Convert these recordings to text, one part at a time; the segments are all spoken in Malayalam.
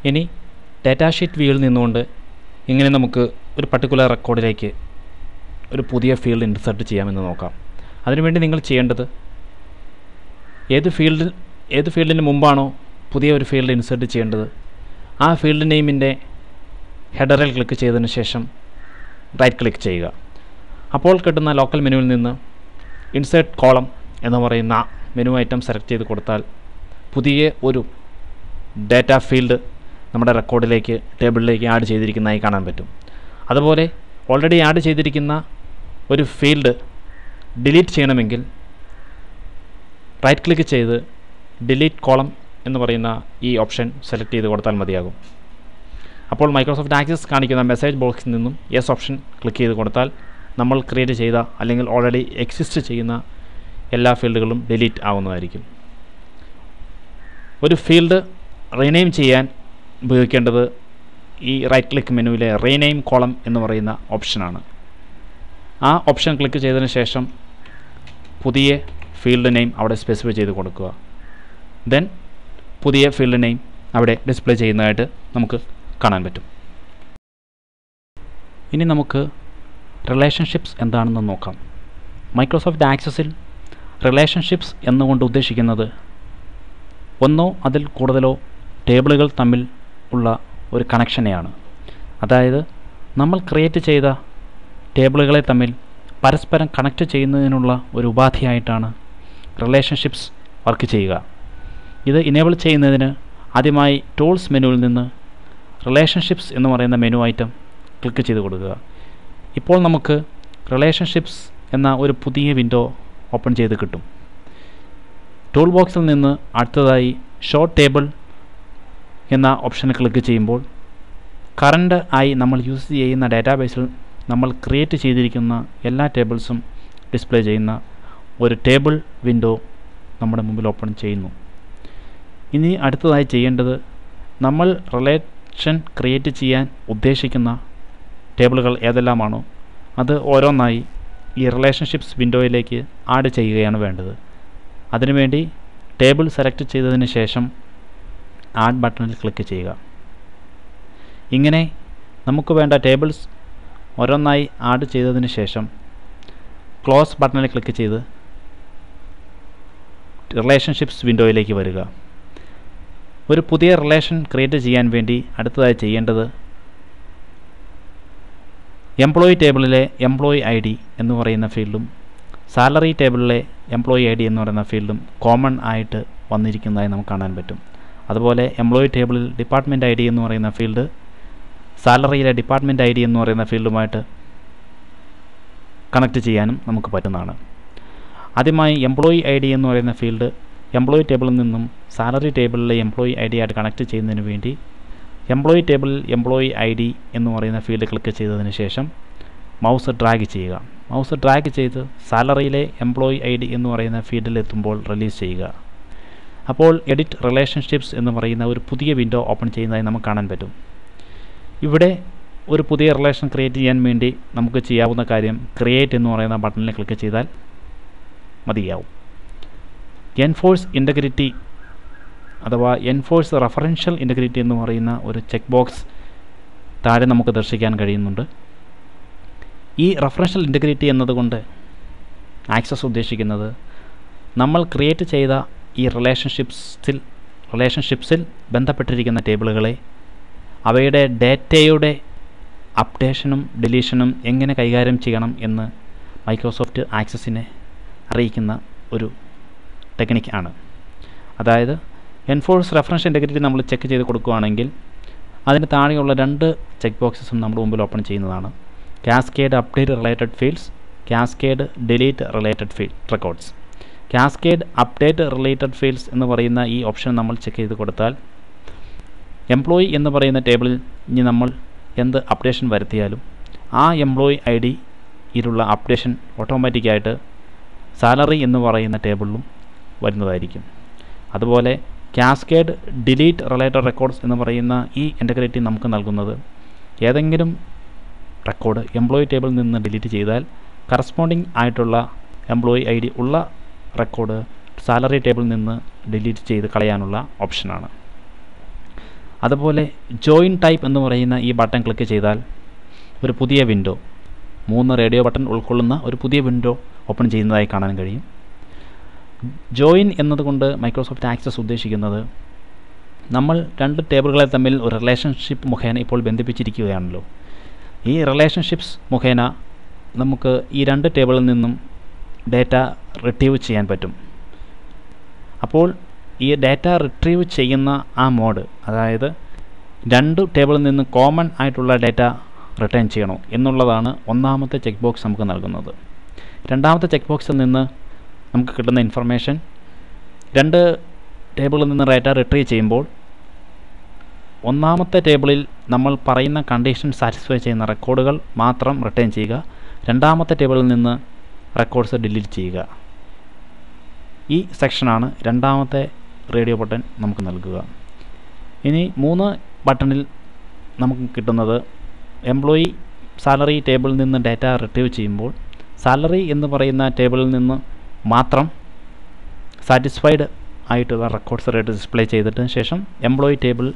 ഇനി ഡാറ്റാ ഷീറ്റ് വ്യൂവിൽ നിന്നുകൊണ്ട് എങ്ങനെ നമുക്ക് ഒരു പർട്ടിക്കുലർ റെക്കോർഡിലേക്ക് ഒരു പുതിയ ഫീൽഡ് ഇൻസർട്ട് ചെയ്യാമെന്ന് നോക്കാം അതിനുവേണ്ടി നിങ്ങൾ ചെയ്യേണ്ടത് ഏത് ഫീൽഡിൽ ഏത് ഫീൽഡിന് മുമ്പാണോ പുതിയ ഒരു ഫീൽഡ് ഇൻസർട്ട് ചെയ്യേണ്ടത് ആ ഫീൽഡ് നെയിമിൻ്റെ ഹെഡറിൽ ക്ലിക്ക് ചെയ്തതിന് ശേഷം റൈറ്റ് ക്ലിക്ക് ചെയ്യുക അപ്പോൾ കിട്ടുന്ന ലോക്കൽ മെനുവിൽ നിന്ന് ഇൻസേർട്ട് കോളം എന്ന് പറയുന്ന മെനു ഐറ്റം സെലക്ട് ചെയ്ത് കൊടുത്താൽ പുതിയ ഒരു ഡാറ്റ ഫീൽഡ് നമ്മുടെ റെക്കോർഡിലേക്ക് ടേബിളിലേക്ക് ആഡ് ചെയ്തിരിക്കുന്നതായി കാണാൻ പറ്റും അതുപോലെ ഓൾറെഡി ആഡ് ചെയ്തിരിക്കുന്ന ഒരു ഫീൽഡ് ഡിലീറ്റ് ചെയ്യണമെങ്കിൽ റൈറ്റ് ക്ലിക്ക് ചെയ്ത് ഡിലീറ്റ് കോളം എന്ന് പറയുന്ന ഈ ഓപ്ഷൻ സെലക്ട് ചെയ്ത് കൊടുത്താൽ മതിയാകും അപ്പോൾ മൈക്രോസോഫ്റ്റ് ആക്സസ് കാണിക്കുന്ന മെസ്സേജ് ബോക്സിൽ നിന്നും യെസ് ഓപ്ഷൻ ക്ലിക്ക് ചെയ്ത് കൊടുത്താൽ നമ്മൾ ക്രിയേറ്റ് ചെയ്ത അല്ലെങ്കിൽ ഓൾറെഡി എക്സിസ്റ്റ് ചെയ്യുന്ന എല്ലാ ഫീൽഡുകളും ഡിലീറ്റ് ആവുന്നതായിരിക്കും ഒരു ഫീൽഡ് റീനെയിം ചെയ്യാൻ ഉപയോഗിക്കേണ്ടത് ഈ റൈറ്റ് ക്ലിക്ക് മെനുവിലെ റീനെയിം കോളം എന്ന് പറയുന്ന ഓപ്ഷനാണ് ആ ഓപ്ഷൻ ക്ലിക്ക് ചെയ്തതിന് ശേഷം പുതിയ ഫീൽഡ് നെയിം അവിടെ സ്പെസിഫൈ ചെയ്ത് കൊടുക്കുക ദെൻ പുതിയ ഫീൽഡ് നെയിം അവിടെ ഡിസ്പ്ലേ ചെയ്യുന്നതായിട്ട് നമുക്ക് കാണാൻ പറ്റും ഇനി നമുക്ക് റിലേഷൻഷിപ്സ് എന്താണെന്ന് നോക്കാം മൈക്രോസോഫ്റ്റ് ആക്സസിൽ റിലേഷൻഷിപ്സ് എന്നുകൊണ്ട് ഉദ്ദേശിക്കുന്നത് ഒന്നോ അതിൽ കൂടുതലോ ടേബിളുകൾ തമ്മിൽ ഉള്ള ഒരു കണക്ഷനെയാണ് അതായത് നമ്മൾ ക്രിയേറ്റ് ചെയ്ത ടേബിളുകളെ തമ്മിൽ പരസ്പരം കണക്റ്റ് ചെയ്യുന്നതിനുള്ള ഒരു ഉപാധിയായിട്ടാണ് റിലേഷൻഷിപ്സ് വർക്ക് ചെയ്യുക ഇത് ഇനേബിൾ ചെയ്യുന്നതിന് ആദ്യമായി ടൂൾസ് മെനുവിൽ നിന്ന് റിലേഷൻഷിപ്സ് എന്ന് പറയുന്ന മെനു ഐറ്റം ക്ലിക്ക് ചെയ്ത് കൊടുക്കുക ഇപ്പോൾ നമുക്ക് റിലേഷൻഷിപ്സ് എന്ന ഒരു പുതിയ വിൻഡോ ഓപ്പൺ ചെയ്ത് കിട്ടും ടൂൾ ബോക്സിൽ നിന്ന് അടുത്തതായി ഷോ ടേബിൾ എന്ന ഓപ്ഷനിൽ ക്ലിക്ക് ചെയ്യുമ്പോൾ കറണ്ട് ആയി നമ്മൾ യൂസ് ചെയ്യുന്ന ഡാറ്റാബേസിൽ നമ്മൾ ക്രിയേറ്റ് ചെയ്തിരിക്കുന്ന എല്ലാ ടേബിൾസും ഡിസ്പ്ലേ ചെയ്യുന്ന ഒരു ടേബിൾ വിൻഡോ നമ്മുടെ മുമ്പിൽ ഓപ്പൺ ചെയ്യുന്നു ഇനി അടുത്തതായി ചെയ്യേണ്ടത് നമ്മൾ റിലേഷൻ ക്രിയേറ്റ് ചെയ്യാൻ ഉദ്ദേശിക്കുന്ന ടേബിളുകൾ ഏതെല്ലാമാണോ അത് ഓരോന്നായി ഈ റിലേഷൻഷിപ്സ് വിൻഡോയിലേക്ക് ആഡ് ചെയ്യുകയാണ് വേണ്ടത് അതിനുവേണ്ടി ടേബിൾ സെലക്ട് ചെയ്തതിന് ശേഷം ആഡ് ബട്ടണിൽ ക്ലിക്ക് ചെയ്യുക ഇങ്ങനെ നമുക്ക് വേണ്ട ടേബിൾസ് ഓരോന്നായി ആഡ് ചെയ്തതിന് ശേഷം ക്ലോസ് ബട്ടണിൽ ക്ലിക്ക് ചെയ്ത് റിലേഷൻഷിപ്സ് വിൻഡോയിലേക്ക് വരിക ഒരു പുതിയ റിലേഷൻ ക്രിയേറ്റ് ചെയ്യാൻ വേണ്ടി അടുത്തതായി ചെയ്യേണ്ടത് എംപ്ലോയി ടേബിളിലെ എംപ്ലോയി ഐ ഡി എന്ന് പറയുന്ന ഫീൽഡും സാലറി ടേബിളിലെ എംപ്ലോയി ഐ ഡി എന്ന് പറയുന്ന ഫീൽഡും കോമൺ ആയിട്ട് വന്നിരിക്കുന്നതായി നമുക്ക് കാണാൻ പറ്റും അതുപോലെ എംപ്ലോയി ടേബിളിൽ ഡിപ്പാർട്ട്മെൻറ്റ് ഐ ഡി എന്ന് പറയുന്ന ഫീൽഡ് സാലറിയിലെ ഡിപ്പാർട്ട്മെൻറ്റ് ഐ ഡി എന്ന് പറയുന്ന ഫീൽഡുമായിട്ട് കണക്ട് ചെയ്യാനും നമുക്ക് പറ്റുന്നതാണ് ആദ്യമായി എംപ്ലോയി ഐ ഡി എന്ന് പറയുന്ന ഫീൽഡ് എംപ്ലോയി ടേബിളിൽ നിന്നും സാലറി ടേബിളിലെ എംപ്ലോയി ഐ ഡി ആയിട്ട് കണക്ട് ചെയ്യുന്നതിന് വേണ്ടി എംപ്ലോയി ടേബിളിൽ എംപ്ലോയി ഐ ഡി എന്ന് പറയുന്ന ഫീൽഡ് ക്ലിക്ക് ചെയ്തതിന് ശേഷം മൗസ് ഡ്രാഗ് ചെയ്യുക മൗസ് ഡ്രാഗ് ചെയ്ത് സാലറിയിലെ എംപ്ലോയി ഐ ഡി എന്ന് പറയുന്ന ഫീൽഡിൽ എത്തുമ്പോൾ റിലീസ് ചെയ്യുക അപ്പോൾ എഡിറ്റ് റിലേഷൻഷിപ്സ് എന്ന് പറയുന്ന ഒരു പുതിയ വിൻഡോ ഓപ്പൺ ചെയ്യുന്നതായി നമുക്ക് കാണാൻ പറ്റും ഇവിടെ ഒരു പുതിയ റിലേഷൻ ക്രിയേറ്റ് ചെയ്യാൻ വേണ്ടി നമുക്ക് ചെയ്യാവുന്ന കാര്യം ക്രിയേറ്റ് എന്ന് പറയുന്ന ബട്ടണിൽ ക്ലിക്ക് ചെയ്താൽ മതിയാവും എൻഫോഴ്സ് ഇൻറ്റഗ്രിറ്റി അഥവാ എൻഫോഴ്സ് റഫറൻഷ്യൽ ഇൻറ്റഗ്രിറ്റി എന്ന് പറയുന്ന ഒരു ചെക്ക് ബോക്സ് താഴെ നമുക്ക് ദർശിക്കാൻ കഴിയുന്നുണ്ട് ഈ റഫറൻഷ്യൽ ഇൻറ്റഗ്രിറ്റി എന്നതുകൊണ്ട് ആക്സസ് ഉദ്ദേശിക്കുന്നത് നമ്മൾ ക്രിയേറ്റ് ചെയ്ത ഈ റിലേഷൻഷിപ്സിൽ റിലേഷൻഷിപ്സിൽ ബന്ധപ്പെട്ടിരിക്കുന്ന ടേബിളുകളെ അവയുടെ ഡേറ്റയുടെ അപ്ഡേഷനും ഡിലീഷനും എങ്ങനെ കൈകാര്യം ചെയ്യണം എന്ന് മൈക്രോസോഫ്റ്റ് ആക്സസിനെ അറിയിക്കുന്ന ഒരു ടെക്നിക്ക് ആണ് അതായത് എൻഫോഴ്സ് റെഫറൻസ് ഇൻറ്റഗ്രിറ്റി നമ്മൾ ചെക്ക് ചെയ്ത് കൊടുക്കുകയാണെങ്കിൽ അതിന് താഴെയുള്ള രണ്ട് ചെക്ക് ബോക്സസും നമ്മുടെ മുമ്പിൽ ഓപ്പൺ ചെയ്യുന്നതാണ് cascade update related fields cascade delete related field records cascade update related fields എന്ന് പറയുന്ന ഈ ഓപ്ഷൻ നമ്മൾ ചെക്ക് ചെയ്ത് കൊടുത്താൽ എംപ്ലോയി എന്ന് പറയുന്ന ടേബിളിൽ ഇനി നമ്മൾ എന്ത് അപ്ഡേഷൻ വരുത്തിയാലും ആ എംപ്ലോയി ഐ ഡിയിലുള്ള അപ്ഡേഷൻ ഓട്ടോമാറ്റിക്കായിട്ട് സാലറി എന്ന് പറയുന്ന ടേബിളിലും വരുന്നതായിരിക്കും അതുപോലെ കാസ്കേഡ് ഡിലീറ്റ് റിലേറ്റഡ് റെക്കോർഡ്സ് എന്ന് പറയുന്ന ഈ ഇൻറ്റഗ്രിറ്റി നമുക്ക് നൽകുന്നത് ഏതെങ്കിലും റെക്കോർഡ് എംപ്ലോയി ടേബിളിൽ നിന്ന് ഡിലീറ്റ് ചെയ്താൽ കറസ്പോണ്ടിങ് ആയിട്ടുള്ള എംപ്ലോയി ഐ ഡി ഉള്ള റെക്കോർഡ് സാലറി ടേബിളിൽ നിന്ന് ഡിലീറ്റ് ചെയ്ത് കളയാനുള്ള ഓപ്ഷനാണ് അതുപോലെ ജോയിൻ ടൈപ്പ് എന്ന് പറയുന്ന ഈ ബട്ടൺ ക്ലിക്ക് ചെയ്താൽ ഒരു പുതിയ വിൻഡോ മൂന്ന് റേഡിയോ ബട്ടൺ ഉൾക്കൊള്ളുന്ന ഒരു പുതിയ വിൻഡോ ഓപ്പൺ ചെയ്യുന്നതായി കാണാൻ കഴിയും ജോയിൻ എന്നതുകൊണ്ട് മൈക്രോസോഫ്റ്റ് ആക്സസ് ഉദ്ദേശിക്കുന്നത് നമ്മൾ രണ്ട് ടേബിളുകളെ തമ്മിൽ ഒരു റിലേഷൻഷിപ്പ് മുഖേന ഇപ്പോൾ ബന്ധിപ്പിച്ചിരിക്കുകയാണല്ലോ ഈ റിലേഷൻഷിപ്സ് മുഖേന നമുക്ക് ഈ രണ്ട് ടേബിളിൽ നിന്നും ഡേറ്റ റിട്രീവ് ചെയ്യാൻ പറ്റും അപ്പോൾ ഈ ഡാറ്റ റിട്രീവ് ചെയ്യുന്ന ആ മോഡ് അതായത് രണ്ട് ടേബിളിൽ നിന്ന് കോമൺ ആയിട്ടുള്ള ഡാറ്റ റിട്ടേൺ ചെയ്യണോ എന്നുള്ളതാണ് ഒന്നാമത്തെ ചെക്ക് ബോക്സ് നമുക്ക് നൽകുന്നത് രണ്ടാമത്തെ ചെക്ക് ബോക്സിൽ നിന്ന് നമുക്ക് കിട്ടുന്ന ഇൻഫർമേഷൻ രണ്ട് ടേബിളിൽ നിന്ന് ഡാറ്റ റിട്രീവ് ചെയ്യുമ്പോൾ ഒന്നാമത്തെ ടേബിളിൽ നമ്മൾ പറയുന്ന കണ്ടീഷൻ സാറ്റിസ്ഫൈ ചെയ്യുന്ന റെക്കോർഡുകൾ മാത്രം റിട്ടേൺ ചെയ്യുക രണ്ടാമത്തെ ടേബിളിൽ നിന്ന് റെക്കോർഡ്സ് ഡിലീറ്റ് ചെയ്യുക ഈ സെക്ഷനാണ് രണ്ടാമത്തെ റേഡിയോ ബട്ടൺ നമുക്ക് നൽകുക ഇനി മൂന്ന് ബട്ടണിൽ നമുക്ക് കിട്ടുന്നത് എംപ്ലോയി സാലറി ടേബിളിൽ നിന്ന് ഡാറ്റ റിട്രീവ് ചെയ്യുമ്പോൾ സാലറി എന്ന് പറയുന്ന ടേബിളിൽ നിന്ന് മാത്രം സാറ്റിസ്ഫൈഡ് ആയിട്ടുള്ള റെക്കോർഡ്സ് റേറ്റ് ഡിസ്പ്ലേ ചെയ്തിട്ട് ശേഷം എംപ്ലോയി ടേബിൾ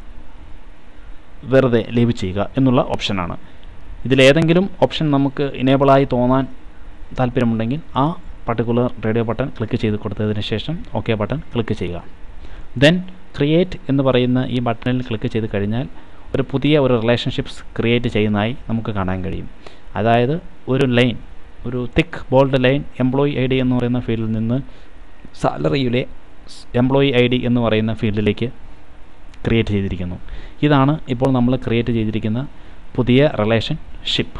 വെറുതെ ലീവ് ചെയ്യുക എന്നുള്ള ഓപ്ഷനാണ് ഇതിലേതെങ്കിലും ഓപ്ഷൻ നമുക്ക് ഇനേബിളായി തോന്നാൻ താല്പര്യമുണ്ടെങ്കിൽ ആ പർട്ടിക്കുലർ റേഡിയോ ബട്ടൺ ക്ലിക്ക് ചെയ്ത് കൊടുത്തതിന് ശേഷം ഓക്കെ ബട്ടൺ ക്ലിക്ക് ചെയ്യുക ദെൻ ക്രിയേറ്റ് എന്ന് പറയുന്ന ഈ ബട്ടണിൽ ക്ലിക്ക് ചെയ്ത് കഴിഞ്ഞാൽ ഒരു പുതിയ ഒരു റിലേഷൻഷിപ്സ് ക്രിയേറ്റ് ചെയ്യുന്നതായി നമുക്ക് കാണാൻ കഴിയും അതായത് ഒരു ലൈൻ ഒരു thick bold line employee I D എന്ന് പറയുന്ന ഫീൽഡിൽ നിന്ന് സാലറിയിലെ എംപ്ലോയി ഐ ഡി എന്ന് പറയുന്ന ഫീൽഡിലേക്ക് ക്രിയേറ്റ് ചെയ്തിരിക്കുന്നു ഇതാണ് ഇപ്പോൾ നമ്മൾ ക്രിയേറ്റ് ചെയ്തിരിക്കുന്ന പുതിയ റിലേഷൻഷിപ്പ്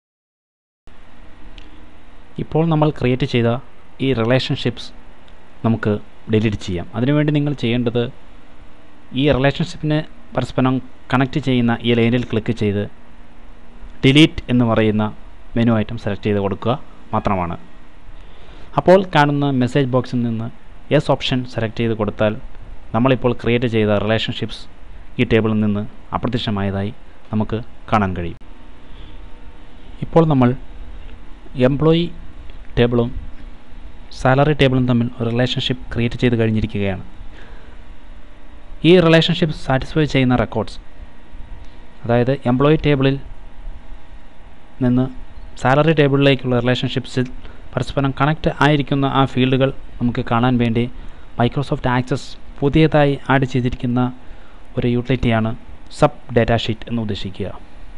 ഇപ്പോൾ നമ്മൾ ക്രിയേറ്റ് ചെയ്ത ഈ റിലേഷൻഷിപ്സ് നമുക്ക് ഡിലീറ്റ് ചെയ്യാം അതിനുവേണ്ടി നിങ്ങൾ ചെയ്യേണ്ടത് ഈ റിലേഷൻഷിപ്പിനെ പരസ്പരം കണക്റ്റ് ചെയ്യുന്ന ഈ ലൈനിൽ ക്ലിക്ക് ചെയ്ത് ഡിലീറ്റ് എന്ന് പറയുന്ന മെനു ഐറ്റം സെലക്ട് ചെയ്ത് കൊടുക്കുക മാത്രമാണ് അപ്പോൾ കാണുന്ന മെസ്സേജ് ബോക്സിൽ നിന്ന് യെസ് ഓപ്ഷൻ സെലക്ട് ചെയ്ത് കൊടുത്താൽ നമ്മളിപ്പോൾ ക്രിയേറ്റ് ചെയ്ത റിലേഷൻഷിപ്സ് ഈ ടേബിളിൽ നിന്ന് അപ്രത്യക്ഷമായതായി നമുക്ക് കാണാൻ കഴിയും ഇപ്പോൾ നമ്മൾ എംപ്ലോയി ടേബിളും സാലറി ടേബിളും തമ്മിൽ ഒരു റിലേഷൻഷിപ്പ് ക്രിയേറ്റ് ചെയ്ത് കഴിഞ്ഞിരിക്കുകയാണ് ഈ റിലേഷൻഷിപ്പ് സാറ്റിസ്ഫൈ ചെയ്യുന്ന റെക്കോർഡ്സ് അതായത് എംപ്ലോയി ടേബിളിൽ നിന്ന് സാലറി ടേബിളിലേക്കുള്ള റിലേഷൻഷിപ്സിൽ പരസ്പരം കണക്റ്റ് ആയിരിക്കുന്ന ആ ഫീൽഡുകൾ നമുക്ക് കാണാൻ വേണ്ടി മൈക്രോസോഫ്റ്റ് ആക്സസ് പുതിയതായി ആഡ് ചെയ്തിരിക്കുന്ന ഒരു യൂട്ടിലിറ്റിയാണ് സബ് ഡാറ്റ ഷീറ്റ് എന്ന് ഉദ്ദേശിക്കുക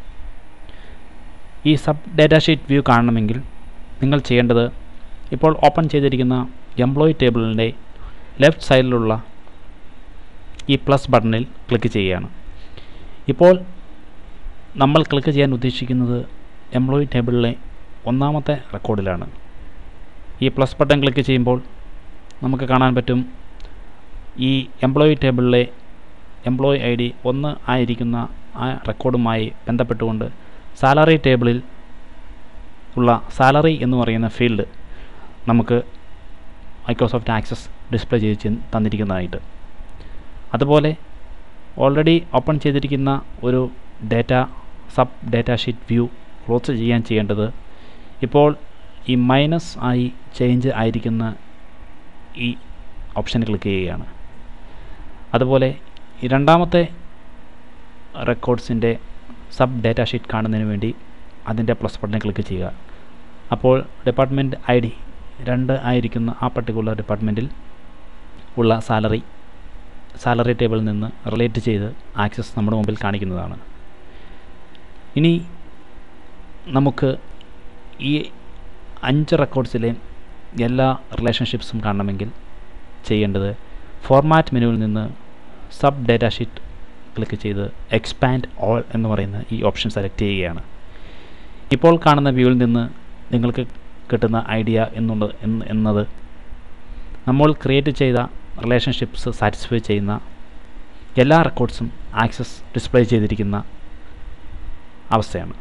ഈ സബ് ഡാറ്റ ഷീറ്റ് വ്യൂ കാണണമെങ്കിൽ നിങ്ങൾ ചെയ്യേണ്ടത് ഇപ്പോൾ ഓപ്പൺ ചെയ്തിരിക്കുന്ന എംപ്ലോയി ടേബിളിൻ്റെ ലെഫ്റ്റ് സൈഡിലുള്ള ഈ പ്ലസ് ബട്ടണിൽ ക്ലിക്ക് ചെയ്യുകയാണ് ഇപ്പോൾ നമ്മൾ ക്ലിക്ക് ചെയ്യാൻ ഉദ്ദേശിക്കുന്നത് എംപ്ലോയി ടേബിളിലെ ഒന്നാമത്തെ റെക്കോർഡിലാണ് ഈ പ്ലസ് ബട്ടൺ ക്ലിക്ക് ചെയ്യുമ്പോൾ നമുക്ക് കാണാൻ പറ്റും ഈ എംപ്ലോയി ടേബിളിലെ എംപ്ലോയി ഐ ഡി ഒന്ന് ആയിരിക്കുന്ന ആ റെക്കോർഡുമായി ബന്ധപ്പെട്ടുകൊണ്ട് സാലറി ടേബിളിൽ ഉള്ള സാലറി എന്ന് പറയുന്ന ഫീൽഡ് നമുക്ക് മൈക്രോസോഫ്റ്റ് ആക്സസ് ഡിസ്പ്ലേ ചെയ്ത് തന്നിരിക്കുന്നതായിട്ട് അതുപോലെ ഓൾറെഡി ഓപ്പൺ ചെയ്തിരിക്കുന്ന ഒരു data sub data sheet view close ചെയ്യാൻ ചെയ്യേണ്ടത് ഇപ്പോൾ ഈ മൈനസ് ആയി ചേഞ്ച് ആയിരിക്കുന്ന ഈ ഓപ്ഷൻ ക്ലിക്ക് ചെയ്യുകയാണ് അതുപോലെ ഈ രണ്ടാമത്തെ റെക്കോർഡ്സിൻ്റെ സബ് ഡാറ്റ ഷീറ്റ് കാണുന്നതിന് വേണ്ടി അതിൻ്റെ പ്ലസ് ബട്ടൺ ക്ലിക്ക് ചെയ്യുക അപ്പോൾ ഡിപ്പാർട്ട്മെൻറ്റ് ഐ ഡി രണ്ട് ആയിരിക്കുന്ന ആ പർട്ടിക്കുലർ ഡിപ്പാർട്ട്മെൻറ്റിൽ ഉള്ള സാലറി സാലറി ടേബിളിൽ നിന്ന് റിലേറ്റ് ചെയ്ത് ആക്സസ് നമ്മുടെ മുമ്പിൽ കാണിക്കുന്നതാണ് ഇനി നമുക്ക് ഈ അഞ്ച് റെക്കോർഡ്സിലെ എല്ലാ റിലേഷൻഷിപ്സും കാണണമെങ്കിൽ ചെയ്യേണ്ടത് ഫോർമാറ്റ് മെനുവിൽ നിന്ന് സബ് ഡാറ്റ ഷീറ്റ് ക്ലിക്ക് ചെയ്ത് എക്സ്പാൻഡ് ഓൾ എന്ന് പറയുന്ന ഈ ഓപ്ഷൻ സെലക്ട് ചെയ്യുകയാണ് ഇപ്പോൾ കാണുന്ന വ്യൂവിൽ നിന്ന് നിങ്ങൾക്ക് കിട്ടുന്ന ഐഡിയ എന്നുള്ളത് എന്നത് നമ്മൾ ക്രിയേറ്റ് ചെയ്ത റിലേഷൻഷിപ്സ് സാറ്റിസ്ഫൈ ചെയ്യുന്ന എല്ലാ റെക്കോർഡ്സും ആക്സസ് ഡിസ്പ്ലേ ചെയ്തിരിക്കുന്ന അവസ്ഥയാണ്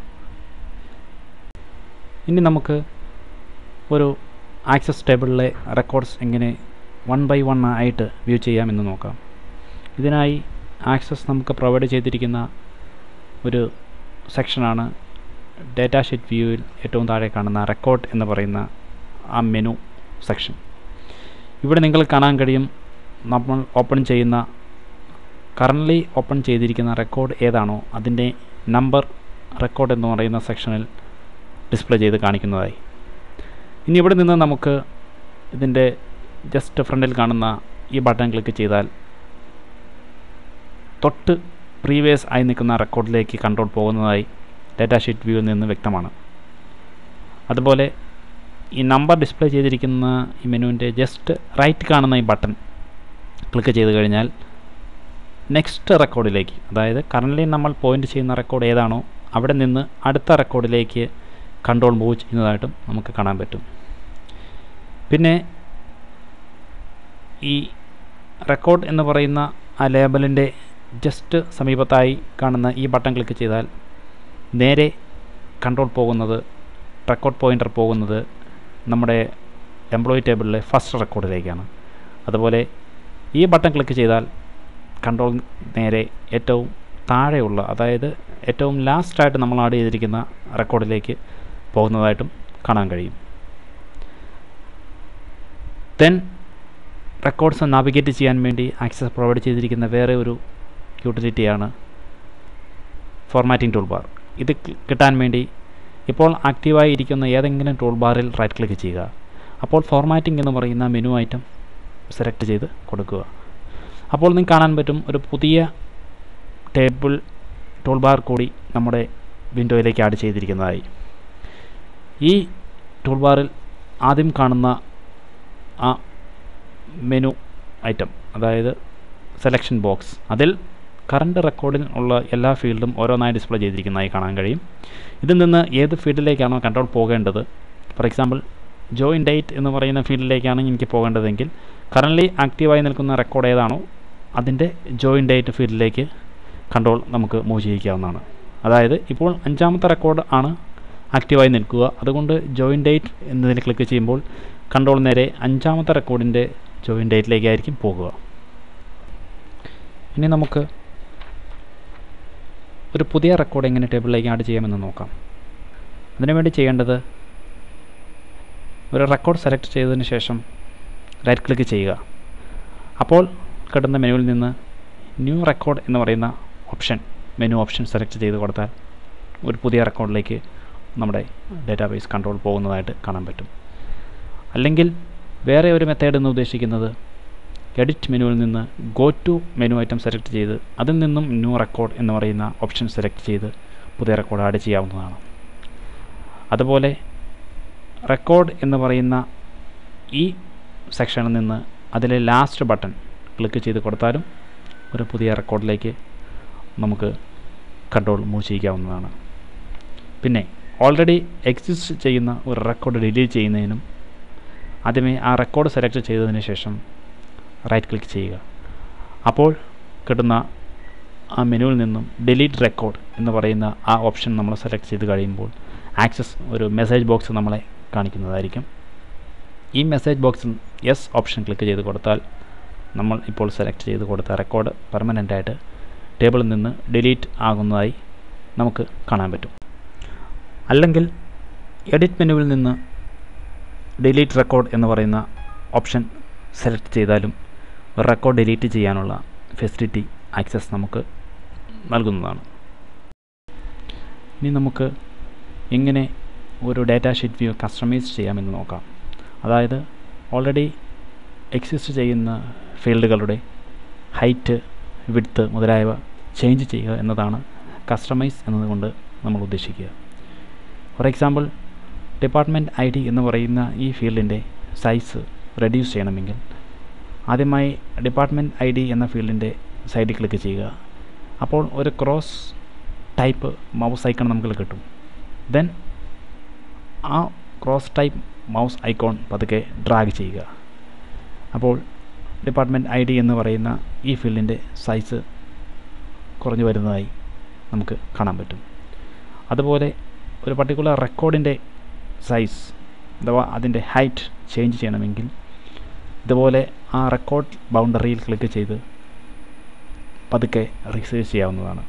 ഇനി നമുക്ക് ഒരു ആക്സസ് ടേബിളിലെ റെക്കോർഡ്സ് എങ്ങനെ വൺ ബൈ വൺ ആയിട്ട് വ്യൂ ചെയ്യാമെന്ന് നോക്കാം ഇതിനായി ആക്സസ് നമുക്ക് പ്രൊവൈഡ് ചെയ്തിരിക്കുന്ന ഒരു സെക്ഷനാണ് ഡാറ്റ ഷീറ്റ് വ്യൂവിൽ ഏറ്റവും താഴെ കാണുന്ന റെക്കോർഡ് എന്ന് പറയുന്ന ആ മെനു സെക്ഷൻ ഇവിടെ നിങ്ങൾ കാണാൻ കഴിയും നമ്മൾ ഓപ്പൺ ചെയ്യുന്ന കറൻ്റ്ലി ഓപ്പൺ ചെയ്തിരിക്കുന്ന റെക്കോർഡ് ഏതാണോ അതിൻ്റെ നമ്പർ റെക്കോർഡ് എന്ന് പറയുന്ന സെക്ഷനിൽ ഡിസ്പ്ലേ ചെയ്ത് കാണിക്കുന്നതായി ഇനി ഇവിടെ നിന്ന് നമുക്ക് ഇതിൻ്റെ ജസ്റ്റ് ഫ്രണ്ടിൽ കാണുന്ന ഈ ബട്ടൺ ക്ലിക്ക് ചെയ്താൽ തൊട്ട് പ്രീവിയസ് ആയി നിൽക്കുന്ന റെക്കോർഡിലേക്ക് കൺട്രോൾ പോകുന്നതായി ഡാറ്റാ ഷീറ്റ് വ്യൂവിൽ നിന്ന് വ്യക്തമാണ് അതുപോലെ ഈ നമ്പർ ഡിസ്പ്ലേ ചെയ്തിരിക്കുന്ന ഈ മെനുവിൻ്റെ ജസ്റ്റ് റൈറ്റ് കാണുന്ന ഈ ബട്ടൺ ക്ലിക്ക് ചെയ്ത് കഴിഞ്ഞാൽ നെക്സ്റ്റ് റെക്കോർഡിലേക്ക് അതായത് കറൻ്റ്ലി നമ്മൾ പോയിൻ്റ് ചെയ്യുന്ന റെക്കോർഡ് ഏതാണോ അവിടെ നിന്ന് അടുത്ത റെക്കോർഡിലേക്ക് കൺട്രോൾ മൂവ് ചെയ്യുന്നതായിട്ടും നമുക്ക് കാണാൻ പറ്റും പിന്നെ ഈ റെക്കോർഡ് എന്ന് പറയുന്ന ആ ലേബലിൻ്റെ ജസ്റ്റ് സമീപത്തായി കാണുന്ന ഈ ബട്ടൺ ക്ലിക്ക് ചെയ്താൽ നേരെ കൺട്രോൾ പോകുന്നത് റെക്കോർഡ് പോയിൻ്റർ പോകുന്നത് നമ്മുടെ എംപ്ലോയി ടേബിളിലെ ഫസ്റ്റ് റെക്കോർഡിലേക്കാണ് അതുപോലെ ഈ ബട്ടൺ ക്ലിക്ക് ചെയ്താൽ കൺട്രോൾ നേരെ ഏറ്റവും താഴെയുള്ള അതായത് ഏറ്റവും ലാസ്റ്റായിട്ട് നമ്മൾ ആഡ് ചെയ്തിരിക്കുന്ന റെക്കോർഡിലേക്ക് പോകുന്നതായിട്ടും കാണാൻ കഴിയും ദെൻ റെക്കോർഡ്സ് നാവിഗേറ്റ് ചെയ്യാൻ വേണ്ടി ആക്സസ് പ്രൊവൈഡ് ചെയ്തിരിക്കുന്ന വേറെ ഒരു യൂട്ടിലിറ്റിയാണ് ഫോർമാറ്റിംഗ് ടൂൾ ബാർ ഇത് കിട്ടാൻ വേണ്ടി ഇപ്പോൾ ആക്റ്റീവായി ഇരിക്കുന്ന ഏതെങ്കിലും ടൂൾ ബാറിൽ റൈറ്റ് ക്ലിക്ക് ചെയ്യുക അപ്പോൾ ഫോർമാറ്റിംഗ് എന്ന് പറയുന്ന മെനു ഐറ്റം സെലക്ട് ചെയ്ത് കൊടുക്കുക അപ്പോൾ നിങ്ങൾക്ക് കാണാൻ പറ്റും ഒരു പുതിയ ടേബിൾ ടൂൾ ബാർ കൂടി നമ്മുടെ വിൻഡോയിലേക്ക് ആഡ് ചെയ്തിരിക്കുന്നതായി ഈ ടൂൾ ബാറിൽ ആദ്യം കാണുന്ന ആ മെനു ഐറ്റം അതായത് സെലക്ഷൻ ബോക്സ് അതിൽ കറണ്ട് റെക്കോർഡിൽ ഉള്ള എല്ലാ ഫീൽഡും ഓരോന്നായി ഡിസ്പ്ലേ ചെയ്തിരിക്കുന്നതായി കാണാൻ കഴിയും ഇതിൽ നിന്ന് ഏത് ഫീൽഡിലേക്കാണോ കൺട്രോൾ പോകേണ്ടത് ഫോർ എക്സാമ്പിൾ ജോയിൻ ഡേറ്റ് എന്ന് പറയുന്ന ഫീൽഡിലേക്കാണ് എനിക്ക് പോകേണ്ടതെങ്കിൽ കറൻ്റ്ലി ആക്റ്റീവായി നിൽക്കുന്ന റെക്കോർഡ് ഏതാണോ അതിൻ്റെ ജോയിൻ ഡേറ്റ് ഫീൽഡിലേക്ക് കൺട്രോൾ നമുക്ക് മൂവ് ചെയ്യിക്കാവുന്നതാണ് അതായത് ഇപ്പോൾ അഞ്ചാമത്തെ റെക്കോർഡ് ആണ് ആക്റ്റീവായി നിൽക്കുക അതുകൊണ്ട് ജോയിൻ ഡേറ്റ് എന്നതിൽ ക്ലിക്ക് ചെയ്യുമ്പോൾ കൺട്രോൾ നേരെ അഞ്ചാമത്തെ റെക്കോർഡിൻ്റെ ജോയിൻ ഡേറ്റിലേക്കായിരിക്കും പോകുക ഇനി നമുക്ക് ഒരു പുതിയ റെക്കോർഡ് എങ്ങനെ ടേബിളിലേക്ക് ആഡ് ചെയ്യാമെന്ന് നോക്കാം അതിനുവേണ്ടി ചെയ്യേണ്ടത് ഒരു റെക്കോർഡ് സെലക്ട് ചെയ്തതിന് ശേഷം റൈറ്റ് ക്ലിക്ക് ചെയ്യുക അപ്പോൾ കിട്ടുന്ന മെനുവിൽ നിന്ന് ന്യൂ റെക്കോർഡ് എന്ന് പറയുന്ന ഓപ്ഷൻ മെനു ഓപ്ഷൻ സെലക്ട് ചെയ്ത് കൊടുത്താൽ ഒരു പുതിയ റെക്കോർഡിലേക്ക് നമ്മുടെ ഡാറ്റാബേസ് കൺട്രോൾ പോകുന്നതായിട്ട് കാണാൻ പറ്റും അല്ലെങ്കിൽ വേറെ ഒരു മെത്തേഡ് എന്ന് ഉദ്ദേശിക്കുന്നത് എഡിറ്റ് മെനുവിൽ നിന്ന് go to menu item select ചെയ്ത് അതിൽ നിന്നും ന്യൂ റെക്കോർഡ് എന്ന് പറയുന്ന ഓപ്ഷൻ സെലക്ട് ചെയ്ത് പുതിയ റെക്കോർഡ് ആഡ് ചെയ്യാവുന്നതാണ് അതുപോലെ റെക്കോർഡ് എന്ന് പറയുന്ന ഈ സെക്ഷനിൽ നിന്ന് അതിലെ ലാസ്റ്റ് ബട്ടൺ ക്ലിക്ക് ചെയ്ത് കൊടുത്താലും ഒരു പുതിയ റെക്കോർഡിലേക്ക് നമുക്ക് കൺട്രോൾ മൂവ് ചെയ്യിക്കാവുന്നതാണ് പിന്നെ ഓൾറെഡി എക്സിസ്റ്റ് ചെയ്യുന്ന ഒരു റെക്കോർഡ് ഡിലീറ്റ് ചെയ്യുന്നതിനും ആദ്യമേ ആ റെക്കോർഡ് സെലക്ട് ചെയ്തതിന് ശേഷം റൈറ്റ് ക്ലിക്ക് ചെയ്യുക അപ്പോൾ കിട്ടുന്ന ആ മെനുവിൽ നിന്നും ഡിലീറ്റ് റെക്കോർഡ് എന്ന് പറയുന്ന ആ ഓപ്ഷൻ നമ്മൾ സെലക്ട് ചെയ്ത് കഴിയുമ്പോൾ ആക്സസ് ഒരു മെസ്സേജ് ബോക്സ് നമ്മളെ കാണിക്കുന്നതായിരിക്കും ഈ മെസ്സേജ് ബോക്സിൽ യെസ് ഓപ്ഷൻ ക്ലിക്ക് ചെയ്ത് കൊടുത്താൽ നമ്മൾ ഇപ്പോൾ സെലക്ട് ചെയ്ത് കൊടുത്ത റെക്കോർഡ് പെർമനൻ്റായിട്ട് ടേബിളിൽ നിന്ന് ഡിലീറ്റ് ആകുന്നതായി നമുക്ക് കാണാൻ പറ്റും അല്ലെങ്കിൽ എഡിറ്റ് മെനുവിൽ നിന്ന് ഡിലീറ്റ് റെക്കോർഡ് എന്ന് പറയുന്ന ഓപ്ഷൻ സെലക്ട് ചെയ്താലും ഒരു റെക്കോർഡ് ഡിലീറ്റ് ചെയ്യാനുള്ള ഫെസിലിറ്റി ആക്സസ് നമുക്ക് നൽകുന്നതാണ് ഇനി നമുക്ക് എങ്ങനെ ഒരു ഡാറ്റാ ഷീറ്റ് വ്യൂ കസ്റ്റമൈസ് ചെയ്യാമെന്ന് നോക്കാം അതായത് ഓൾറെഡി എക്സിസ്റ്റ് ചെയ്യുന്ന ഫീൽഡുകളുടെ ഹൈറ്റ് വിഡ്ത്ത് മുതലായവ ചേഞ്ച് ചെയ്യുക എന്നതാണ് കസ്റ്റമൈസ് എന്നതുകൊണ്ട് നമ്മൾ ഉദ്ദേശിക്കുക for example department I D എന്ന് പറയുന്ന ഈ ഫീൽഡിൻ്റെ സൈസ് റെഡ്യൂസ് ചെയ്യണമെങ്കിൽ ആദ്യമായി ഡിപ്പാർട്ട്മെൻറ്റ് ഐ ഡി എന്ന ഫീൽഡിൻ്റെ സൈഡിൽ ക്ലിക്ക് ചെയ്യുക അപ്പോൾ ഒരു ക്രോസ് ടൈപ്പ് മൗസ് ഐക്കൺ നമുക്ക് കിട്ടും ദെൻ ആ ക്രോസ് ടൈപ്പ് മൗസ് ഐക്കോൺ പതുക്കെ ഡ്രാഗ് ചെയ്യുക അപ്പോൾ ഡിപ്പാർട്ട്മെൻറ്റ് ഐ ഡി എന്ന് പറയുന്ന ഈ ഫീൽഡിൻ്റെ സൈസ് കുറഞ്ഞു വരുന്നതായി നമുക്ക് കാണാൻ പറ്റും അതുപോലെ ഒരു പർട്ടിക്കുലർ റെക്കോർഡിൻ്റെ സൈസ് അഥവാ അതിൻ്റെ ഹൈറ്റ് ചേഞ്ച് ചെയ്യണമെങ്കിൽ ഇതുപോലെ ആ റെക്കോർഡ് ബൗണ്ടറിയിൽ ക്ലിക്ക് ചെയ്ത് പതുക്കെ റിസേർച്ച് ചെയ്യാവുന്നതാണ്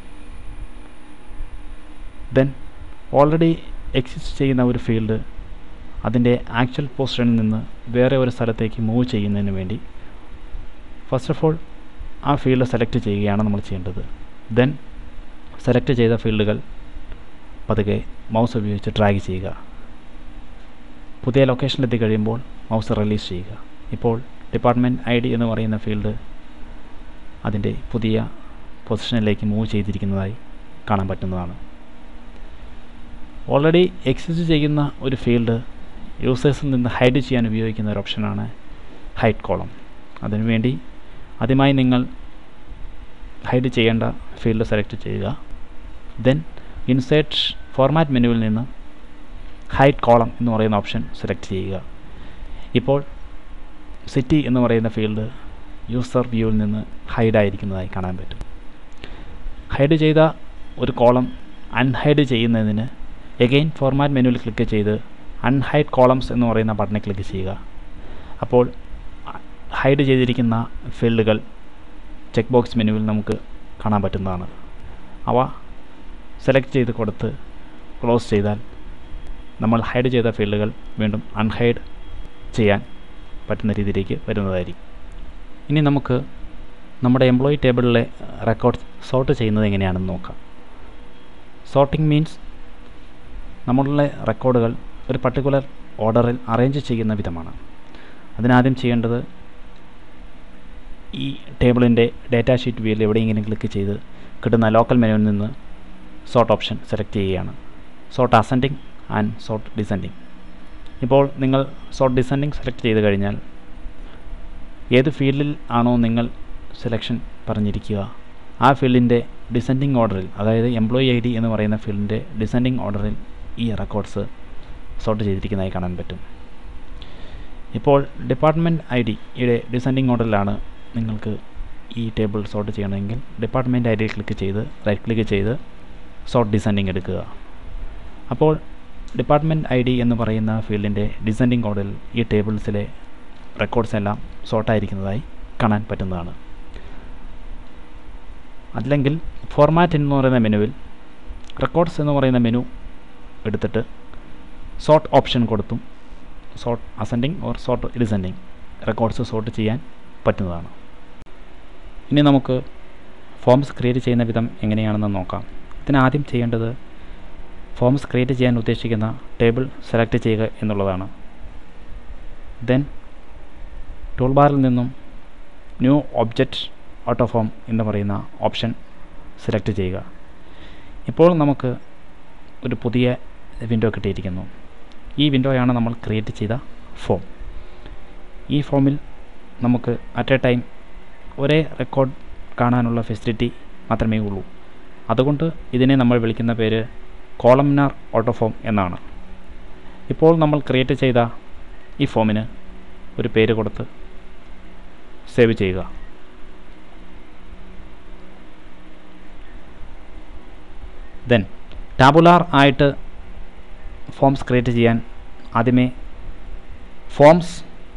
ദെൻ ഓൾറെഡി എക്സിസ്റ്റ് ചെയ്യുന്ന ഒരു ഫീൽഡ് അതിൻ്റെ ആക്ച്വൽ പൊസിഷനിൽ നിന്ന് വേറെ ഒരു സ്ഥലത്തേക്ക് മൂവ് ചെയ്യുന്നതിന് വേണ്ടി ഫസ്റ്റ് ഓഫ് ഓൾ ആ ഫീൽഡ് സെലക്ട് ചെയ്യുകയാണ് നമ്മൾ ചെയ്യേണ്ടത് ദെൻ സെലക്ട് ചെയ്ത ഫീൽഡുകൾ പതുക്കെ മൗസ് ഉപയോഗിച്ച് ഡ്രാഗ് ചെയ്യുക പുതിയ ലൊക്കേഷനിലെത്തി കഴിയുമ്പോൾ മൗസ് റിലീസ് ചെയ്യുക ഇപ്പോൾ ഡിപ്പാർട്ട്മെൻറ്റ് ഐ ഡി എന്ന് പറയുന്ന ഫീൽഡ് അതിൻ്റെ പുതിയ പൊസിഷനിലേക്ക് മൂവ് ചെയ്തിരിക്കുന്നതായി കാണാൻ പറ്റുന്നതാണ് ഓൾറെഡി എക്സിസ്റ്റ് ചെയ്യുന്ന ഒരു ഫീൽഡ് യൂസേഴ്സിൽ നിന്ന് ഹൈഡ് ചെയ്യാൻ ഉപയോഗിക്കുന്ന ഒരു ഓപ്ഷനാണ് ഹൈഡ് കോളം അതിനുവേണ്ടി ആദ്യമായി നിങ്ങൾ ഹൈഡ് ചെയ്യേണ്ട ഫീൽഡ് സെലക്ട് ചെയ്യുക ദെൻ ഇൻസേർട്ട് ഫോർമാറ്റ് മെനുവിൽ നിന്ന് ഹൈഡ് കോളം എന്ന് പറയുന്ന ഓപ്ഷൻ സെലക്ട് ചെയ്യുക ഇപ്പോൾ സിറ്റി എന്ന് പറയുന്ന ഫീൽഡ് യൂസർ വ്യൂവിൽ നിന്ന് ഹൈഡ് ആയിരിക്കുന്നതായി കാണാൻ പറ്റും ഹൈഡ് ചെയ്ത ഒരു കോളം അൺഹൈഡ് ചെയ്യുന്നതിന് എഗെയിൻ ഫോർമാറ്റ് മെനുവിൽ ക്ലിക്ക് ചെയ്ത് അൺഹൈഡ് കോളംസ് എന്ന് പറയുന്ന ബട്ടണിൽ ക്ലിക്ക് ചെയ്യുക അപ്പോൾ ഹൈഡ് ചെയ്തിരിക്കുന്ന ഫീൽഡുകൾ ചെക്ക് ബോക്സ് മെനുവിൽ നമുക്ക് കാണാൻ പറ്റുന്നതാണ് അവ സെലക്ട് ചെയ്ത് കൊടുത്ത് ക്ലോസ് ചെയ്താൽ നമ്മൾ ഹൈഡ് ചെയ്ത ഫീൽഡുകൾ വീണ്ടും അൺഹൈഡ് ചെയ്യാൻ പറ്റുന്ന രീതിയിലേക്ക് വരുന്നതായിരിക്കും ഇനി നമുക്ക് നമ്മുടെ എംപ്ലോയി ടേബിളിലെ റെക്കോർഡ് സോർട്ട് ചെയ്യുന്നത് എങ്ങനെയാണെന്ന് നോക്കാം സോർട്ടിംഗ് മീൻസ് നമ്മളുടെ റെക്കോർഡുകൾ ഒരു പർട്ടിക്കുലർ ഓർഡറിൽ അറേഞ്ച് ചെയ്യുന്ന വിധമാണ് അതിനാദ്യം ചെയ്യേണ്ടത് ഈ ടേബിളിൻ്റെ ഡാറ്റാ ഷീറ്റ് വ്യൂവിൽ എവിടെയെങ്കിലും ക്ലിക്ക് ചെയ്ത് കിട്ടുന്ന ലോക്കൽ മെനുവിൽ നിന്ന് സോർട്ട് ഓപ്ഷൻ സെലക്ട് ചെയ്യുകയാണ് sort ascending and sort descending ഇപ്പോൾ നിങ്ങൾ സോർട്ട് ഡിസെൻഡിങ് സെലക്ട് ചെയ്ത് കഴിഞ്ഞാൽ ഏത് ഫീൽഡിൽ ആണോ നിങ്ങൾ സെലക്ഷൻ പറഞ്ഞിരിക്കുക ആ ഫീൽഡിൻ്റെ ഡിസെൻഡിങ് ഓർഡറിൽ അതായത് എംപ്ലോയി ഐ ഡി എന്ന് പറയുന്ന ഫീൽഡിൻ്റെ ഡിസെൻഡിങ് ഓർഡറിൽ ഈ റെക്കോർഡ്സ് സോർട്ട് ചെയ്തിരിക്കുന്നതായി കാണാൻ പറ്റും ഇപ്പോൾ ഡിപ്പാർട്ട്മെൻറ്റ് ഐ ഡിയുടെ ഡിസെൻഡിങ് ഓർഡറിലാണ് നിങ്ങൾക്ക് ഈ ടേബിൾ സോർട്ട് ചെയ്യണമെങ്കിൽ ഡിപ്പാർട്ട്മെൻറ്റ് ഐ ഡിയിൽ ക്ലിക്ക് ചെയ്ത് റൈറ്റ് ക്ലിക്ക് ചെയ്ത് സോർട്ട് ഡിസെൻഡിങ് എടുക്കുക അപ്പോൾ ഡിപ്പാർട്ട്മെൻറ്റ് ഐ ഡി എന്ന് പറയുന്ന ഫീൽഡിൻ്റെ ഡിസെൻഡിങ് ഓർഡറിൽ ഈ ടേബിൾസിലെ റെക്കോർഡ്സ് എല്ലാം സോർട്ടായിരിക്കുന്നതായി കാണാൻ പറ്റുന്നതാണ് അല്ലെങ്കിൽ ഫോർമാറ്റ് എന്ന് പറയുന്ന മെനുവിൽ റെക്കോർഡ്സ് എന്ന് പറയുന്ന മെനു എടുത്തിട്ട് സോർട്ട് ഓപ്ഷൻ കൊടുത്തും sort ascending or sort descending records sort ചെയ്യാൻ പറ്റുന്നതാണ് ഇനി നമുക്ക് ഫോംസ് ക്രിയേറ്റ് ചെയ്യുന്ന വിധം എങ്ങനെയാണെന്ന് നോക്കാം ഇതിനാദ്യം ചെയ്യേണ്ടത് ഫോംസ് ക്രിയേറ്റ് ചെയ്യാൻ ഉദ്ദേശിക്കുന്ന ടേബിൾ സെലക്ട് ചെയ്യുക എന്നുള്ളതാണ് ദെൻ ടൂൾ ബാറിൽ നിന്നും ന്യൂ ഒബ്ജക്റ്റ് ഓട്ടോ ഫോം എന്ന് പറയുന്ന ഓപ്ഷൻ സെലക്ട് ചെയ്യുക ഇപ്പോൾ നമുക്ക് ഒരു പുതിയ വിൻഡോ കിട്ടിയിരിക്കുന്നു ഈ വിൻഡോയാണ് നമ്മൾ ക്രിയേറ്റ് ചെയ്ത ഫോം ഈ ഫോമിൽ നമുക്ക് അറ്റ് എ ടൈം ഒരേ റെക്കോർഡ് കാണാനുള്ള ഫെസിലിറ്റി മാത്രമേ ഉള്ളൂ അതുകൊണ്ട് ഇതിനെ നമ്മൾ വിളിക്കുന്ന പേര് കോളംനാർ ഓട്ടോ ഫോം എന്നാണ് ഇപ്പോൾ നമ്മൾ ക്രിയേറ്റ് ചെയ്ത ഈ ഫോമിന് ഒരു പേര് കൊടുത്ത് സേവ് ചെയ്യുക ദെൻ ടാബുലാർ ആയിട്ട് ഫോംസ് ക്രിയേറ്റ് ചെയ്യാൻ ആദ്യമേ ഫോംസ്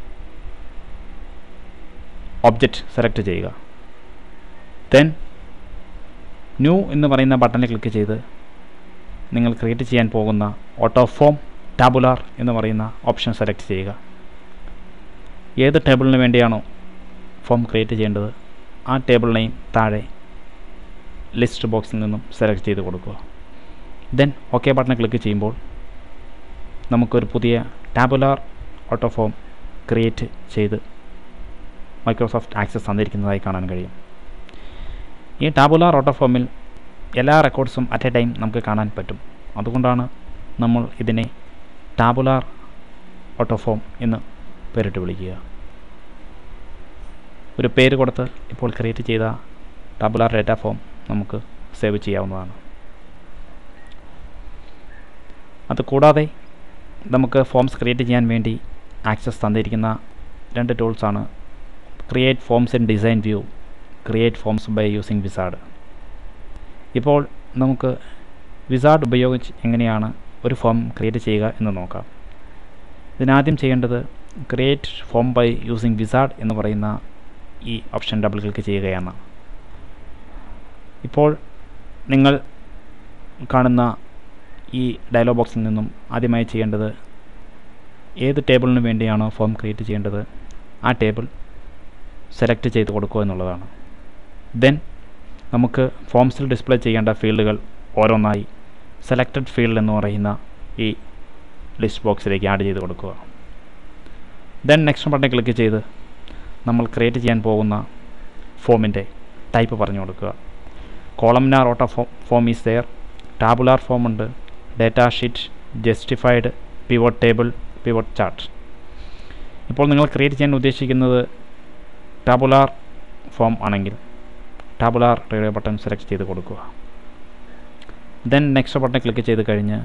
ഒബ്ജക്റ്റ് സെലക്ട് ചെയ്യുക ദെൻ ന്യൂ എന്ന് പറയുന്ന ബട്ടണിൽ ക്ലിക്ക് ചെയ്ത് നിങ്ങൾ ക്രിയേറ്റ് ചെയ്യാൻ പോകുന്ന ഓട്ടോ ഫോം ടാബുലാർ എന്ന് പറയുന്ന ഓപ്ഷൻ സെലക്ട് ചെയ്യുക ഏത് ടേബിളിന് വേണ്ടിയാണോ ഫോം ക്രിയേറ്റ് ചെയ്യേണ്ടത് ആ ടേബിൾ നെയിം താഴെ ലിസ്റ്റ് ബോക്സിൽ നിന്നും സെലക്ട് ചെയ്ത് കൊടുക്കുക ദെൻ ഓക്കെ ബട്ടൺ ക്ലിക്ക് ചെയ്യുമ്പോൾ നമുക്കൊരു പുതിയ ടാബുലാർ ഓട്ടോ ഫോം ക്രിയേറ്റ് ചെയ്ത് മൈക്രോസോഫ്റ്റ് ആക്സസ് തന്നിരിക്കുന്നതായി കാണാൻ കഴിയും ഈ ടാബുലാർ ഓട്ടോ ഫോമിൽ എല്ലാ റെക്കോർഡ്സും അറ്റ് എ ടൈം നമുക്ക് കാണാൻ പറ്റും അതുകൊണ്ടാണ് നമ്മൾ ഇതിനെ ടാബുലാർ ഓട്ടോ ഫോം എന്ന് പേരിട്ട് വിളിക്കുക ഒരു പേര് കൊടുത്ത് ഇപ്പോൾ ക്രിയേറ്റ് ചെയ്ത ടാബുലാർ ഡാറ്റ ഫോം നമുക്ക് സേവ് ചെയ്യാവുന്നതാണ് അത് കൂടാതെ നമുക്ക് ഫോംസ് ക്രിയേറ്റ് ചെയ്യാൻ വേണ്ടി ആക്സസ് തന്നിരിക്കുന്ന രണ്ട് ടൂൾസാണ് create forms in design view create forms by using wizard ഇപ്പോൾ നമുക്ക് വിസാർഡ് ഉപയോഗിച്ച് എങ്ങനെയാണ് ഒരു ഫോം ക്രിയേറ്റ് ചെയ്യുക എന്ന് നോക്കാം ഇതിനാദ്യം ചെയ്യേണ്ടത് create form by using wizard എന്ന് പറയുന്ന ഈ ഓപ്ഷൻ ഡബിൾ ക്ലിക്ക് ചെയ്യുകയാണ് ഇപ്പോൾ നിങ്ങൾ കാണുന്ന ഈ ഡയലോഗ് ബോക്സിൽ നിന്നും ആദ്യമായി ചെയ്യേണ്ടത് ഏത് ടേബിളിന് വേണ്ടിയാണോ ഫോം ക്രിയേറ്റ് ചെയ്യേണ്ടത് ആ ടേബിൾ സെലക്ട് ചെയ്ത് കൊടുക്കുക എന്നുള്ളതാണ് ദെൻ നമുക്ക് ഫോംസിൽ ഡിസ്പ്ലേ ചെയ്യേണ്ട ഫീൽഡുകൾ ഓരോന്നായി സെലക്റ്റഡ് ഫീൽഡ് എന്ന് പറയുന്ന ഈ ലിസ്റ്റ് ബോക്സിലേക്ക് ആഡ് ചെയ്ത് കൊടുക്കുക ദെൻ നെക്സ്റ്റ് ബട്ടൺ ക്ലിക്ക് ചെയ്ത് നമ്മൾ ക്രിയേറ്റ് ചെയ്യാൻ പോകുന്ന ഫോമിൻ്റെ ടൈപ്പ് പറഞ്ഞു കൊടുക്കുക columnar auto form form is there tabular form ഉണ്ട് data sheet justified pivot table pivot chart ഇപ്പോൾ നിങ്ങൾ ക്രിയേറ്റ് ചെയ്യാൻ ഉദ്ദേശിക്കുന്നത് ടാബുലാർ ഫോം ആണെങ്കിൽ ടാബുലാർ റേഡിയോ ബട്ടൺ സെലക്ട് ചെയ്ത് കൊടുക്കുക ദെൻ നെക്സ്റ്റ് ബട്ടൺ ക്ലിക്ക് ചെയ്ത് കഴിഞ്ഞ്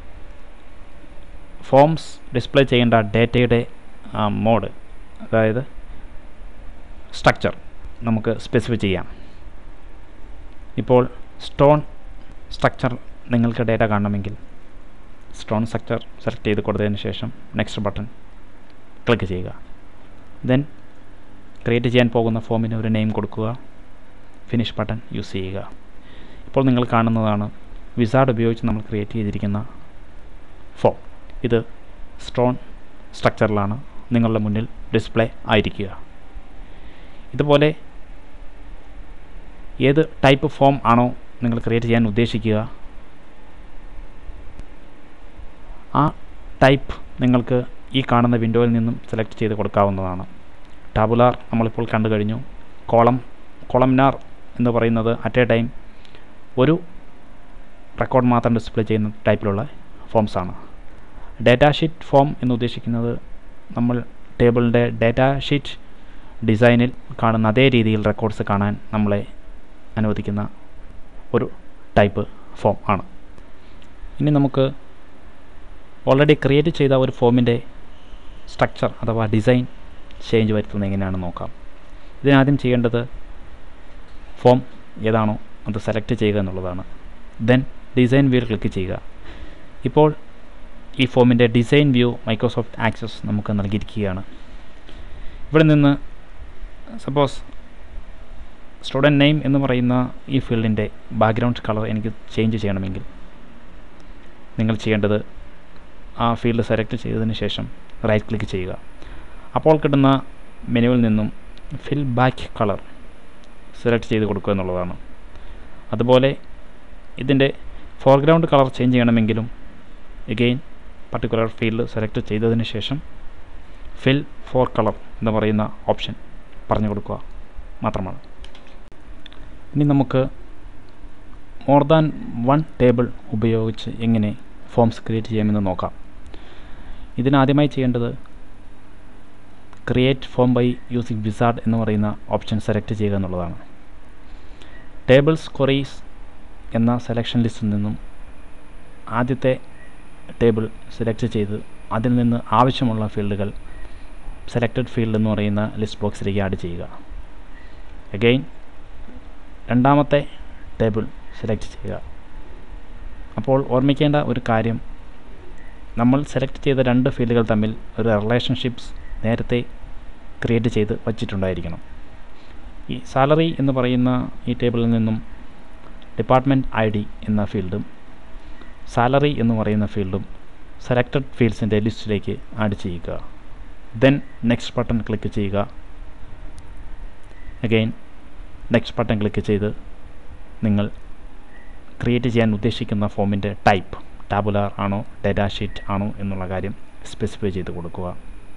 ഫോംസ് ഡിസ്പ്ലേ ചെയ്യേണ്ട ഡേറ്റയുടെ മോഡ് അതായത് സ്ട്രക്ചർ നമുക്ക് സ്പെസിഫൈ ചെയ്യാം ഇപ്പോൾ സ്റ്റോൺ സ്ട്രക്ചർ നിങ്ങൾക്ക് ഡേറ്റ കാണണമെങ്കിൽ സ്റ്റോൺ സ്ട്രക്ചർ സെലക്ട് ചെയ്ത് കൊടുത്തതിന് ശേഷം നെക്സ്റ്റ് ബട്ടൺ ക്ലിക്ക് ചെയ്യുക ദെൻ ക്രിയേറ്റ് ചെയ്യാൻ പോകുന്ന ഫോമിന് ഒരു നെയിം കൊടുക്കുക ഫിനിഷ് ബട്ടൺ യൂസ് ചെയ്യുക ഇപ്പോൾ നിങ്ങൾ കാണുന്നതാണ് വിസാർഡ് ഉപയോഗിച്ച് നമ്മൾ ക്രിയേറ്റ് ചെയ്തിരിക്കുന്ന ഫോം ഇത് സ്റ്റോൺ സ്ട്രക്ചറിലാണ് നിങ്ങളുടെ മുന്നിൽ ഡിസ്പ്ലേ ആയിരിക്കുക ഇതുപോലെ ഏത് ടൈപ്പ് ഫോം ആണോ നിങ്ങൾ ക്രിയേറ്റ് ചെയ്യാൻ ഉദ്ദേശിക്കുക ആ ടൈപ്പ് നിങ്ങൾക്ക് ഈ കാണുന്ന വിൻഡോയിൽ നിന്നും സെലക്ട് ചെയ്ത് കൊടുക്കാവുന്നതാണ് ടാബുലാർ നമ്മളിപ്പോൾ കണ്ടു കഴിഞ്ഞു കോളം കോളംനാർ എന്ന് പറയുന്നത് അറ്റ് എ ടൈം ഒരു റെക്കോർഡ് മാത്രം ഡിസ്പ്ലേ ചെയ്യുന്ന ടൈപ്പിലുള്ള ഫോംസ് ആണ് ഡാറ്റാ ഷീറ്റ് ഫോം എന്ന് ഉദ്ദേശിക്കുന്നത് നമ്മൾ ടേബിളിൻ്റെ ഡാറ്റാ ഷീറ്റ് ഡിസൈനിൽ കാണുന്ന അതേ രീതിയിൽ റെക്കോർഡ്സ് കാണാൻ നമ്മളെ അനുവദിക്കുന്ന ഒരു ടൈപ്പ് ഫോം ആണ് ഇനി നമുക്ക് ഓൾറെഡി ക്രിയേറ്റ് ചെയ്ത ഒരു ഫോമിൻ്റെ സ്ട്രക്ചർ അഥവാ ഡിസൈൻ ചേഞ്ച് വരുത്തുന്നത് എങ്ങനെയാണെന്ന് നോക്കാം ഇതിനാദ്യം ചെയ്യേണ്ടത് ഫോം ഏതാണോ അത് സെലക്ട് ചെയ്യുക എന്നുള്ളതാണ് ദെൻ ഡിസൈൻ വ്യൂയിൽ ക്ലിക്ക് ചെയ്യുക ഇപ്പോൾ ഈ ഫോമിൻ്റെ ഡിസൈൻ വ്യൂ മൈക്രോസോഫ്റ്റ് ആക്സസ് നമുക്ക് നൽകിയിരിക്കുകയാണ് ഇവിടെ നിന്ന് സപ്പോസ് സ്റ്റുഡൻറ്റ് നെയിം എന്ന് പറയുന്ന ഈ ഫീൽഡിൻ്റെ ബാക്ക്ഗ്രൗണ്ട് കളർ എനിക്ക് ചേഞ്ച് ചെയ്യണമെങ്കിൽ നിങ്ങൾ ചെയ്യേണ്ടത് ആ ഫീൽഡ് സെലക്ട് ചെയ്തതിന് ശേഷം റൈറ്റ് ക്ലിക്ക് ചെയ്യുക അപ്പോൾ കിട്ടുന്ന മെനുവിൽ നിന്നും ഫിൽ ബാക്ക് കളർ സെലക്ട് ചെയ്ത് കൊടുക്കുക എന്നുള്ളതാണ് അതുപോലെ ഇതിൻ്റെ ഫോർഗ്രൗണ്ട് കളർ ചേഞ്ച് ചെയ്യണമെങ്കിലും എഗെയിൻ പർട്ടിക്കുലർ ഫീൽഡ് സെലക്ട് ചെയ്തതിന് ശേഷം ഫിൽ ഫോർ കളർ എന്ന് പറയുന്ന ഓപ്ഷൻ പറഞ്ഞു കൊടുക്കുക മാത്രമാണ് ഇനി നമുക്ക് മോർ ദാൻ വൺ ടേബിൾ ഉപയോഗിച്ച് എങ്ങനെ ഫോംസ് ക്രിയേറ്റ് ചെയ്യാമെന്ന് നോക്കാം ഇതിനാദ്യമായി ചെയ്യേണ്ടത് create form by using wizard എന്ന് പറയുന്ന ഓപ്ഷൻ സെലക്ട് ചെയ്യുക എന്നുള്ളതാണ് ടേബിൾസ് കൊറീസ് എന്ന സെലക്ഷൻ ലിസ്റ്റിൽ നിന്നും ആദ്യത്തെ ടേബിൾ സെലക്ട് ചെയ്ത് അതിൽ നിന്ന് ആവശ്യമുള്ള ഫീൽഡുകൾ സെലക്റ്റഡ് ഫീൽഡ് എന്ന് പറയുന്ന ലിസ്റ്റ് ബോക്സിലേക്ക് ആഡ് ചെയ്യുക അഗെയിൻ രണ്ടാമത്തെ ടേബിൾ സെലക്ട് ചെയ്യുക അപ്പോൾ ഓർമ്മിക്കേണ്ട ഒരു കാര്യം നമ്മൾ സെലക്ട് ചെയ്ത രണ്ട് ഫീൽഡുകൾ തമ്മിൽ ഒരു റിലേഷൻഷിപ്സ് നേരത്തെ ക്രിയേറ്റ് ചെയ്ത് വച്ചിട്ടുണ്ടായിരിക്കണം ഈ സാലറി എന്ന് പറയുന്ന ഈ ടേബിളിൽ നിന്നും ഡിപ്പാർട്ട്മെൻറ്റ് ഐ ഡി എന്ന ഫീൽഡും സാലറി എന്ന് പറയുന്ന ഫീൽഡും സെലക്റ്റഡ് ഫീൽഡ്സിൻ്റെ ലിസ്റ്റിലേക്ക് ആഡ് ചെയ്യുക ദെൻ നെക്സ്റ്റ് ബട്ടൺ ക്ലിക്ക് ചെയ്യുക അഗെയിൻ നെക്സ്റ്റ് ബട്ടൺ ക്ലിക്ക് ചെയ്ത് നിങ്ങൾ ക്രിയേറ്റ് ചെയ്യാൻ ഉദ്ദേശിക്കുന്ന ഫോമിൻ്റെ ടൈപ്പ് ടാബുലാർ ആണോ ഡാറ്റാ ഷീറ്റ് ആണോ എന്നുള്ള കാര്യം സ്പെസിഫൈ ചെയ്ത് കൊടുക്കുക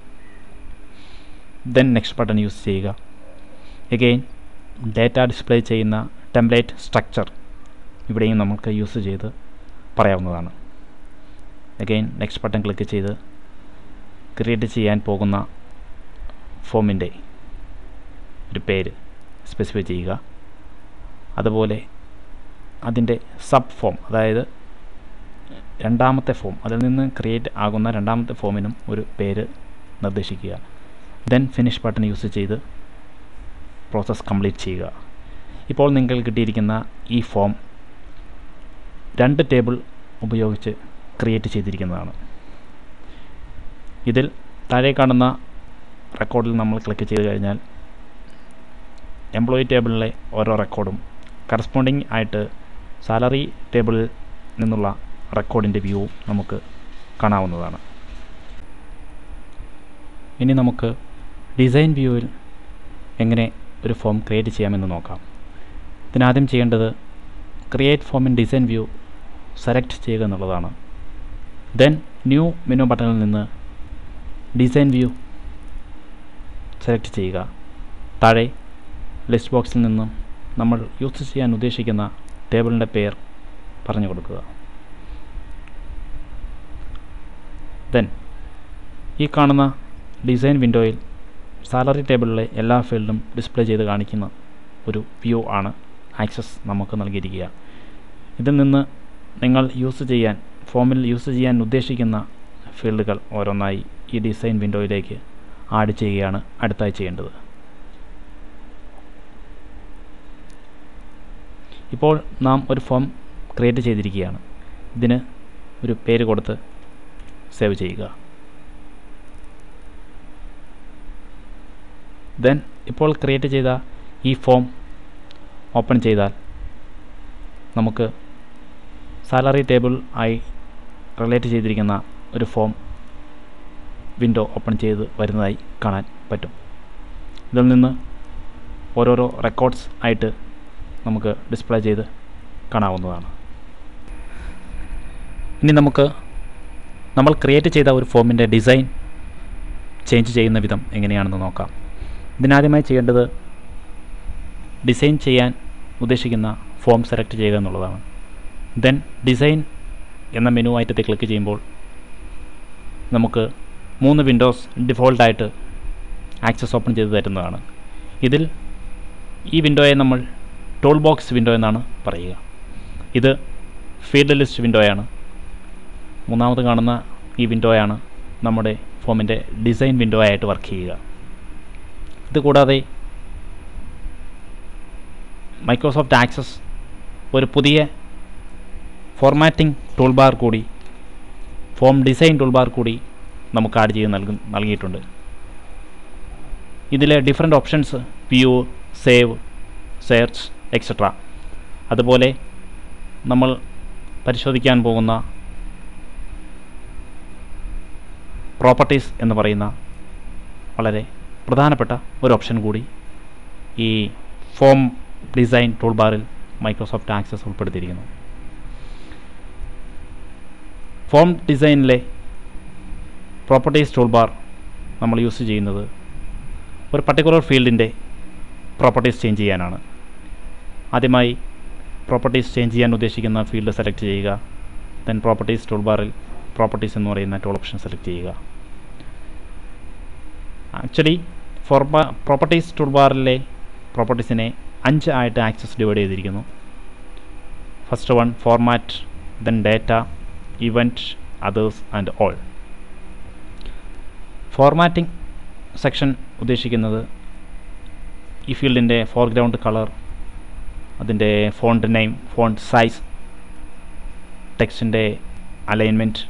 ദെൻ നെക്സ്റ്റ് ബട്ടൺ യൂസ് ചെയ്യുക എഗെയിൻ ഡാറ്റ ഡിസ്പ്ലേ ചെയ്യുന്ന ടെംപ്ലേറ്റ് സ്ട്രക്ചർ ഇവിടെയും നമുക്ക് യൂസ് ചെയ്ത് പറയാവുന്നതാണ് അഗെയിൻ നെക്സ്റ്റ് ബട്ടൺ ക്ലിക്ക് ചെയ്ത് ക്രിയേറ്റ് ചെയ്യാൻ പോകുന്ന ഫോമിൻ്റെ ഒരു പേര് സ്പെസിഫൈ ചെയ്യുക അതുപോലെ അതിൻ്റെ സബ് ഫോം അതായത് രണ്ടാമത്തെ ഫോം അതിൽ നിന്ന് ക്രിയേറ്റ് ആകുന്ന രണ്ടാമത്തെ ഫോമിനും ഒരു പേര് നിർദ്ദേശിക്കുക ദെൻ ഫിനിഷ് ബട്ടൺ യൂസ് ചെയ്ത് പ്രോസസ്സ് കംപ്ലീറ്റ് ചെയ്യുക ഇപ്പോൾ നിങ്ങൾ കിട്ടിയിരിക്കുന്ന ഈ ഫോം രണ്ട് ടേബിൾ ഉപയോഗിച്ച് ക്രിയേറ്റ് ചെയ്തിരിക്കുന്നതാണ് ഇതിൽ താഴെ കാണുന്ന റെക്കോർഡിൽ നമ്മൾ ക്ലിക്ക് ചെയ്ത് കഴിഞ്ഞാൽ എംപ്ലോയി ടേബിളിലെ ഓരോ റെക്കോർഡും കറസ്പോണ്ടിങ് ആയിട്ട് സാലറി ടേബിളിൽ നിന്നുള്ള റെക്കോർഡിൻ്റെ വ്യൂവും നമുക്ക് കാണാവുന്നതാണ് ഇനി നമുക്ക് ഡിസൈൻ വ്യൂവിൽ എങ്ങനെ ഒരു ഫോം ക്രിയേറ്റ് ചെയ്യാമെന്ന് നോക്കാം ഇതിനാദ്യം ചെയ്യേണ്ടത് create form in design view select ചെയ്യുക എന്നുള്ളതാണ് ദെൻ ന്യൂ മെനു ബട്ടണിൽ നിന്ന് ഡിസൈൻ വ്യൂ സെലക്ട് ചെയ്യുക താഴെ ലിസ്റ്റ് ബോക്സിൽ നിന്നും നമ്മൾ യൂസ് ചെയ്യാൻ ഉദ്ദേശിക്കുന്ന ടേബിളിൻ്റെ പേർ പറഞ്ഞു കൊടുക്കുക ദെൻ ഈ കാണുന്ന ഡിസൈൻ വിൻഡോയിൽ സാലറി ടേബിളിലെ എല്ലാ ഫീൽഡും ഡിസ്പ്ലേ ചെയ്ത് കാണിക്കുന്ന ഒരു വ്യൂ ആണ് ആക്സസ് നമുക്ക് നൽകിയിരിക്കുക ഇതിൽ നിന്ന് നിങ്ങൾ യൂസ് ചെയ്യാൻ ഫോമിൽ യൂസ് ചെയ്യാൻ ഉദ്ദേശിക്കുന്ന ഫീൽഡുകൾ ഓരോന്നായി ഈ ഡിസൈൻ വിൻഡോയിലേക്ക് ആഡ് ചെയ്യുകയാണ് അടുത്തായി ചെയ്യേണ്ടത് ഇപ്പോൾ നാം ഒരു ഫോം ക്രിയേറ്റ് ചെയ്തിരിക്കുകയാണ് ഇതിന് ഒരു പേര് കൊടുത്ത് സേവ് ചെയ്യുക ദെൻ ഇപ്പോൾ ക്രിയേറ്റ് ചെയ്ത ഈ ഫോം ഓപ്പൺ ചെയ്താൽ നമുക്ക് സാലറി ടേബിൾ ആയി റിലേറ്റ് ചെയ്തിരിക്കുന്ന ഒരു ഫോം വിൻഡോ ഓപ്പൺ ചെയ്ത് വരുന്നതായി കാണാൻ പറ്റും ഇതിൽ നിന്ന് ഓരോരോ റെക്കോർഡ്സ് ആയിട്ട് നമുക്ക് ഡിസ്പ്ലേ ചെയ്ത് കാണാവുന്നതാണ് ഇനി നമുക്ക് നമ്മൾ ക്രിയേറ്റ് ചെയ്ത ഒരു ഫോമിൻ്റെ ഡിസൈൻ ചേഞ്ച് ചെയ്യുന്ന വിധം എങ്ങനെയാണെന്ന് നോക്കാം ഇതിനാദ്യമായി ചെയ്യേണ്ടത് ഡിസൈൻ ചെയ്യാൻ ഉദ്ദേശിക്കുന്ന ഫോം സെലക്ട് ചെയ്യുക എന്നുള്ളതാണ് ദെൻ ഡിസൈൻ എന്ന മെനു ഐറ്റത്തിൽ ക്ലിക്ക് ചെയ്യുമ്പോൾ നമുക്ക് മൂന്ന് വിൻഡോസ് ഡിഫോൾട്ടായിട്ട് ആക്സസ് ഓപ്പൺ ചെയ്ത് തരുന്നതാണ് ഇതിൽ ഈ വിൻഡോയെ നമ്മൾ ടൂൾ ബോക്സ് വിൻഡോ എന്നാണ് പറയുക ഇത് ഫീൽഡ് ലിസ്റ്റ് വിൻഡോയാണ് മൂന്നാമത് കാണുന്ന ഈ വിൻഡോയാണ് നമ്മുടെ ഫോമിൻ്റെ ഡിസൈൻ വിൻഡോ ആയിട്ട് വർക്ക് ചെയ്യുക ഇത് കൂടാതെ മൈക്രോസോഫ്റ്റ് ആക്സസ് ഒരു പുതിയ ഫോർമാറ്റിംഗ് ടൂൾ ബാർ കൂടി ഫോം ഡിസൈൻ ടൂൾ ബാർ കൂടി നമുക്ക് ആഡ് ചെയ്ത് നൽകി നൽകിയിട്ടുണ്ട് ഇതിലെ different options view save search etcetera അതുപോലെ നമ്മൾ പരിശോധിക്കാൻ പോകുന്ന പ്രോപ്പർട്ടീസ് എന്ന് പറയുന്ന വളരെ പ്രധാനപ്പെട്ട ഒരു ഓപ്ഷൻ കൂടി ഈ ഫോം ഡിസൈൻ ടൂൾ ബാറിൽ മൈക്രോസോഫ്റ്റ് ആക്സസ് ഉൾപ്പെടുത്തിയിരിക്കുന്നു ഫോം ഡിസൈനിലെ പ്രോപ്പർട്ടീസ് ടൂൾ ബാർ നമ്മൾ യൂസ് ചെയ്യുന്നത് ഒരു പർട്ടിക്കുലർ ഫീൽഡിൻ്റെ പ്രോപ്പർട്ടീസ് ചേഞ്ച് ചെയ്യാനാണ് ആദ്യമായി പ്രോപ്പർട്ടീസ് ചേഞ്ച് ചെയ്യാൻ ഉദ്ദേശിക്കുന്ന ഫീൽഡ് സെലക്ട് ചെയ്യുക ദെൻ പ്രോപ്പർട്ടീസ് ടൂൾ ബാറിൽ പ്രോപ്പർട്ടീസ് എന്ന് പറയുന്ന ടൂൾ ഓപ്ഷൻ സെലക്ട് ചെയ്യുക ആക്ച്വലി ഫോർമ പ്രോപ്പർട്ടീസ് ടൂൾ ബാറിലെ പ്രോപ്പർട്ടീസിനെ അഞ്ച് ആയിട്ട് ആക്സസ് ഡിവൈഡ് ചെയ്തിരിക്കുന്നു first one format then data event others and all formatting section ഉദ്ദേശിക്കുന്നത് ഈ ഫീൽഡിൻ്റെ ഫോർഗ്രൗണ്ട് കളർ അതിൻ്റെ ഫോണ്ട് നെയിം ഫോണ്ട് സൈസ് ടെക്സ്റ്റിൻ്റെ അലൈൻമെൻറ്റ്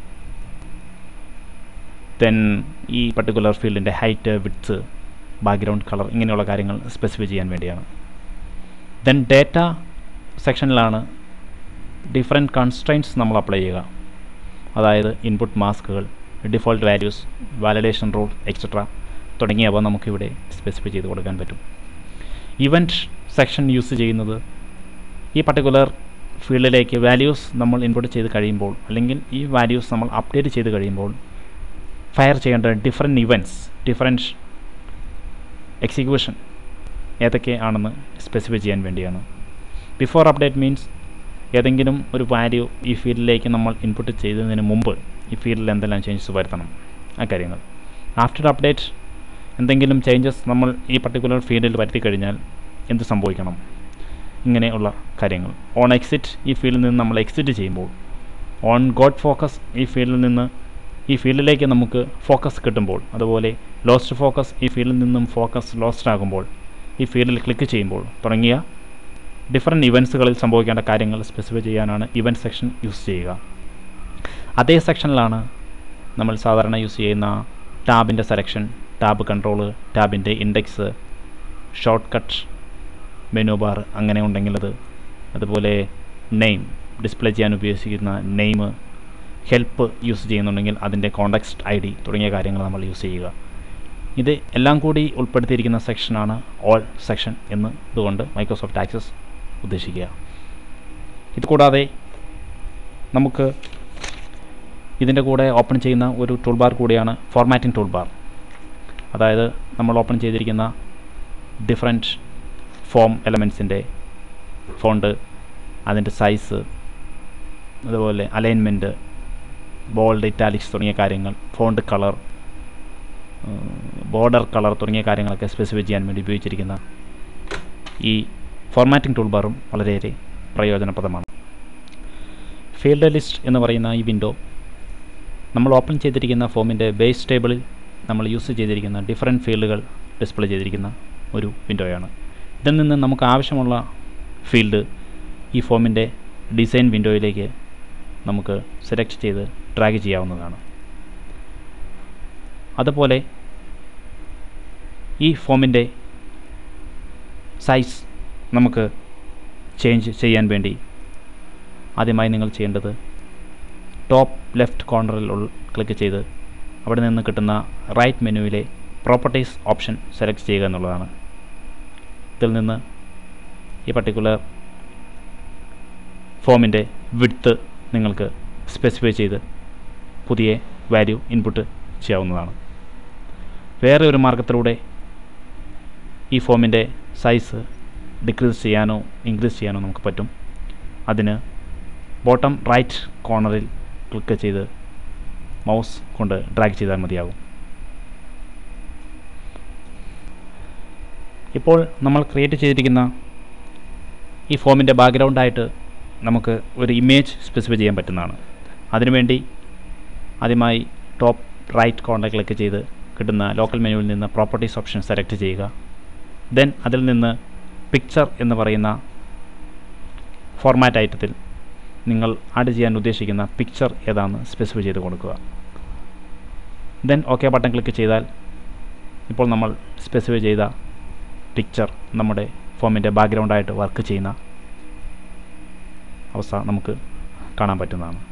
ദെൻ ഈ പർട്ടിക്കുലർ ഫീൽഡിൻ്റെ ഹൈറ്റ് വിഡ്ത്ത് ബാക്ക്ഗ്രൗണ്ട് കളർ ഇങ്ങനെയുള്ള കാര്യങ്ങൾ സ്പെസിഫൈ ചെയ്യാൻ വേണ്ടിയാണ് ദെൻ ഡേറ്റ സെക്ഷനിലാണ് ഡിഫറെൻറ്റ് കൺസ്ട്രെയിൻറ്റ്സ് നമ്മൾ അപ്ലൈ ചെയ്യുക അതായത് ഇൻപുട്ട് മാസ്കുകൾ default values validation rule etcetera തുടങ്ങിയവ നമുക്കിവിടെ സ്പെസിഫൈ ചെയ്ത് കൊടുക്കാൻ പറ്റും ഇവൻറ്റ് സെക്ഷൻ യൂസ് ചെയ്യുന്നത് ഈ പർട്ടിക്കുലർ ഫീൽഡിലേക്ക് വാല്യൂസ് നമ്മൾ ഇൻപുട്ട് ചെയ്ത് കഴിയുമ്പോൾ അല്ലെങ്കിൽ ഈ വാല്യൂസ് നമ്മൾ അപ്ഡേറ്റ് ചെയ്ത് കഴിയുമ്പോൾ ഫയർ ചെയ്യേണ്ട ഡിഫറെൻറ്റ് ഇവൻറ്റ്സ് ഡിഫറെൻറ്റ് എക്സിക്യൂഷൻ ഏതൊക്കെ ആണെന്ന് സ്പെസിഫൈ ചെയ്യാൻ വേണ്ടിയാണ് ബിഫോർ അപ്ഡേറ്റ് മീൻസ് ഏതെങ്കിലും ഒരു വാല്യൂ ഈ ഫീൽഡിലേക്ക് നമ്മൾ ഇൻപുട്ട് ചെയ്തതിന് മുമ്പ് ഈ ഫീൽഡിൽ എന്തെല്ലാം ചേഞ്ചസ് വരുത്തണം ആ കാര്യങ്ങൾ ആഫ്റ്റർ അപ്ഡേറ്റ് എന്തെങ്കിലും ചേഞ്ചസ് നമ്മൾ ഈ പർട്ടിക്കുലർ ഫീൽഡിൽ വരുത്തി കഴിഞ്ഞാൽ എന്ത് സംഭവിക്കണം ഇങ്ങനെയുള്ള കാര്യങ്ങൾ ഓൺ എക്സിറ്റ് ഈ ഫീൽഡിൽ നിന്ന് നമ്മൾ എക്സിറ്റ് ചെയ്യുമ്പോൾ ഓൺ ഗോഡ് ഫോക്കസ് ഈ ഫീൽഡിൽ നിന്ന് ഈ ഫീൽഡിലേക്ക് നമുക്ക് ഫോക്കസ് കിട്ടുമ്പോൾ അതുപോലെ ലോസ്റ്റ് ഫോക്കസ് ഈ ഫീൽഡിൽ നിന്നും ഫോക്കസ് ലോസ്റ്റ് ആകുമ്പോൾ ഈ ഫീൽഡിൽ ക്ലിക്ക് ചെയ്യുമ്പോൾ തുടങ്ങിയ ഡിഫറെൻറ്റ് ഇവൻറ്റ്സുകളിൽ സംഭവിക്കേണ്ട കാര്യങ്ങൾ സ്പെസിഫൈ ചെയ്യാനാണ് ഇവൻറ്റ് സെക്ഷൻ യൂസ് ചെയ്യുക അതേ സെക്ഷനിലാണ് നമ്മൾ സാധാരണ യൂസ് ചെയ്യുന്ന ടാബിൻ്റെ സെലക്ഷൻ ടാബ് കൺട്രോള് ടാബിൻ്റെ index shortcut menu bar അങ്ങനെ ഉണ്ടെങ്കിൽ അത് അതുപോലെ നെയിം ഡിസ്പ്ലേ ചെയ്യാൻ ഉപയോഗിക്കുന്ന നെയിം ഹെൽപ്പ് യൂസ് ചെയ്യുന്നുണ്ടെങ്കിൽ അതിൻ്റെ കോണ്ടാക്സ്റ്റ് ഐ ഡി തുടങ്ങിയ കാര്യങ്ങൾ നമ്മൾ യൂസ് ചെയ്യുക ഇത് എല്ലാം കൂടി ഉൾപ്പെടുത്തിയിരിക്കുന്ന സെക്ഷനാണ് ഓൾ സെക്ഷൻ എന്ന് ഇതുകൊണ്ട് മൈക്രോസോഫ്റ്റ് ആക്സസ് ഉദ്ദേശിക്കുക ഇത് കൂടാതെ നമുക്ക് ഇതിൻ്റെ കൂടെ ഓപ്പൺ ചെയ്യുന്ന ഒരു ടൂൾ ബാർ കൂടിയാണ് ഫോർമാറ്റിംഗ് ടൂൾ ബാർ അതായത് നമ്മൾ ഓപ്പൺ ചെയ്തിരിക്കുന്ന ഡിഫറെൻറ്റ് ഫോം എലമെൻസിൻ്റെ ഫോണ്ട് അതിൻ്റെ സൈസ് അതുപോലെ അലൈൻമെൻറ്റ് ബോൾഡ് ഇറ്റാലിക്സ് തുടങ്ങിയ കാര്യങ്ങൾ ഫോണ്ട് കളർ ബോർഡർ കളർ തുടങ്ങിയ കാര്യങ്ങളൊക്കെ സ്പെസിഫൈ ചെയ്യാൻ വേണ്ടി ഉപയോഗിച്ചിരിക്കുന്ന ഈ ഫോർമാറ്റിംഗ് ടൂൾ ബാറും വളരെയേറെ പ്രയോജനപ്രദമാണ് ഫീൽഡ് ലിസ്റ്റ് എന്ന് പറയുന്ന ഈ വിൻഡോ നമ്മൾ ഓപ്പൺ ചെയ്തിരിക്കുന്ന ഫോമിൻ്റെ ബേസ് ടേബിളിൽ നമ്മൾ യൂസ് ചെയ്തിരിക്കുന്ന ഡിഫറെൻറ്റ് ഫീൽഡുകൾ ഡിസ്പ്ലേ ചെയ്തിരിക്കുന്ന ഒരു വിൻഡോയാണ് ഇതിൽ നിന്ന് നമുക്ക് ആവശ്യമുള്ള ഫീൽഡ് ഈ ഫോമിൻ്റെ ഡിസൈൻ വിൻഡോയിലേക്ക് നമുക്ക് സെലക്ട് ചെയ്ത് ഡ്രാഗ് ചെയ്യാവുന്നതാണ് അതുപോലെ ഈ ഫോമിൻ്റെ സൈസ് നമുക്ക് ചേഞ്ച് ചെയ്യാൻ വേണ്ടി ആദ്യമായി നിങ്ങൾ ചെയ്യേണ്ടത് ടോപ്പ് ലെഫ്റ്റ് കോർണറിൽ ക്ലിക്ക് ചെയ്ത് അവിടെ നിന്ന് കിട്ടുന്ന റൈറ്റ് മെനുവിലെ പ്രോപ്പർട്ടീസ് ഓപ്ഷൻ സെലക്ട് ചെയ്യുക എന്നുള്ളതാണ് ഇതിൽ നിന്ന് ഈ പർട്ടിക്കുലർ ഫോമിൻ്റെ വിഡ്ത്ത് നിങ്ങൾക്ക് സ്പെസിഫൈ ചെയ്ത് പുതിയ വാല്യൂ ഇൻപുട്ട് ചെയ്യാവുന്നതാണ് വേറെ ഒരു മാർഗത്തിലൂടെ ഈ ഫോമിൻ്റെ സൈസ് ഡിക്രീസ് ചെയ്യാനോ ഇൻക്രീസ് ചെയ്യാനോ നമുക്ക് പറ്റും അതിന് ബോട്ടം റൈറ്റ് കോർണറിൽ ക്ലിക്ക് ചെയ്ത് മൗസ് കൊണ്ട് ഡ്രാഗ് ചെയ്താൽ മതിയാകും ഇപ്പോൾ നമ്മൾ ക്രിയേറ്റ് ചെയ്തിരിക്കുന്ന ഈ ഫോമിൻ്റെ ബാക്ക്ഗ്രൗണ്ടായിട്ട് നമുക്ക് ഒരു ഇമേജ് സ്പെസിഫൈ ചെയ്യാൻ പറ്റുന്നതാണ് അതിനുവേണ്ടി ആദ്യമായി ടോപ്പ് റൈറ്റ് കോർണർ ക്ലിക്ക് ചെയ്ത് കിട്ടുന്ന ലോക്കൽ മെനുവിൽ നിന്ന് പ്രോപ്പർട്ടീസ് ഓപ്ഷൻ സെലക്ട് ചെയ്യുക ദെൻ അതിൽ നിന്ന് പിക്ചർ എന്ന് പറയുന്ന ഫോർമാറ്റ് ഐറ്റത്തിൽ നിങ്ങൾ ആഡ് ചെയ്യാൻ ഉദ്ദേശിക്കുന്ന പിക്ചർ ഏതാണെന്ന് സ്പെസിഫൈ ചെയ്ത് കൊടുക്കുക ദെൻ ഓക്കെ ബട്ടൺ ക്ലിക്ക് ചെയ്താൽ ഇപ്പോൾ നമ്മൾ സ്പെസിഫൈ ചെയ്ത പിക്ചർ നമ്മുടെ ഫോമിൻ്റെ ബാക്ക്ഗ്രൗണ്ടായിട്ട് വർക്ക് ചെയ്യുന്ന അവസ്ഥ നമുക്ക് കാണാൻ പറ്റുന്നതാണ്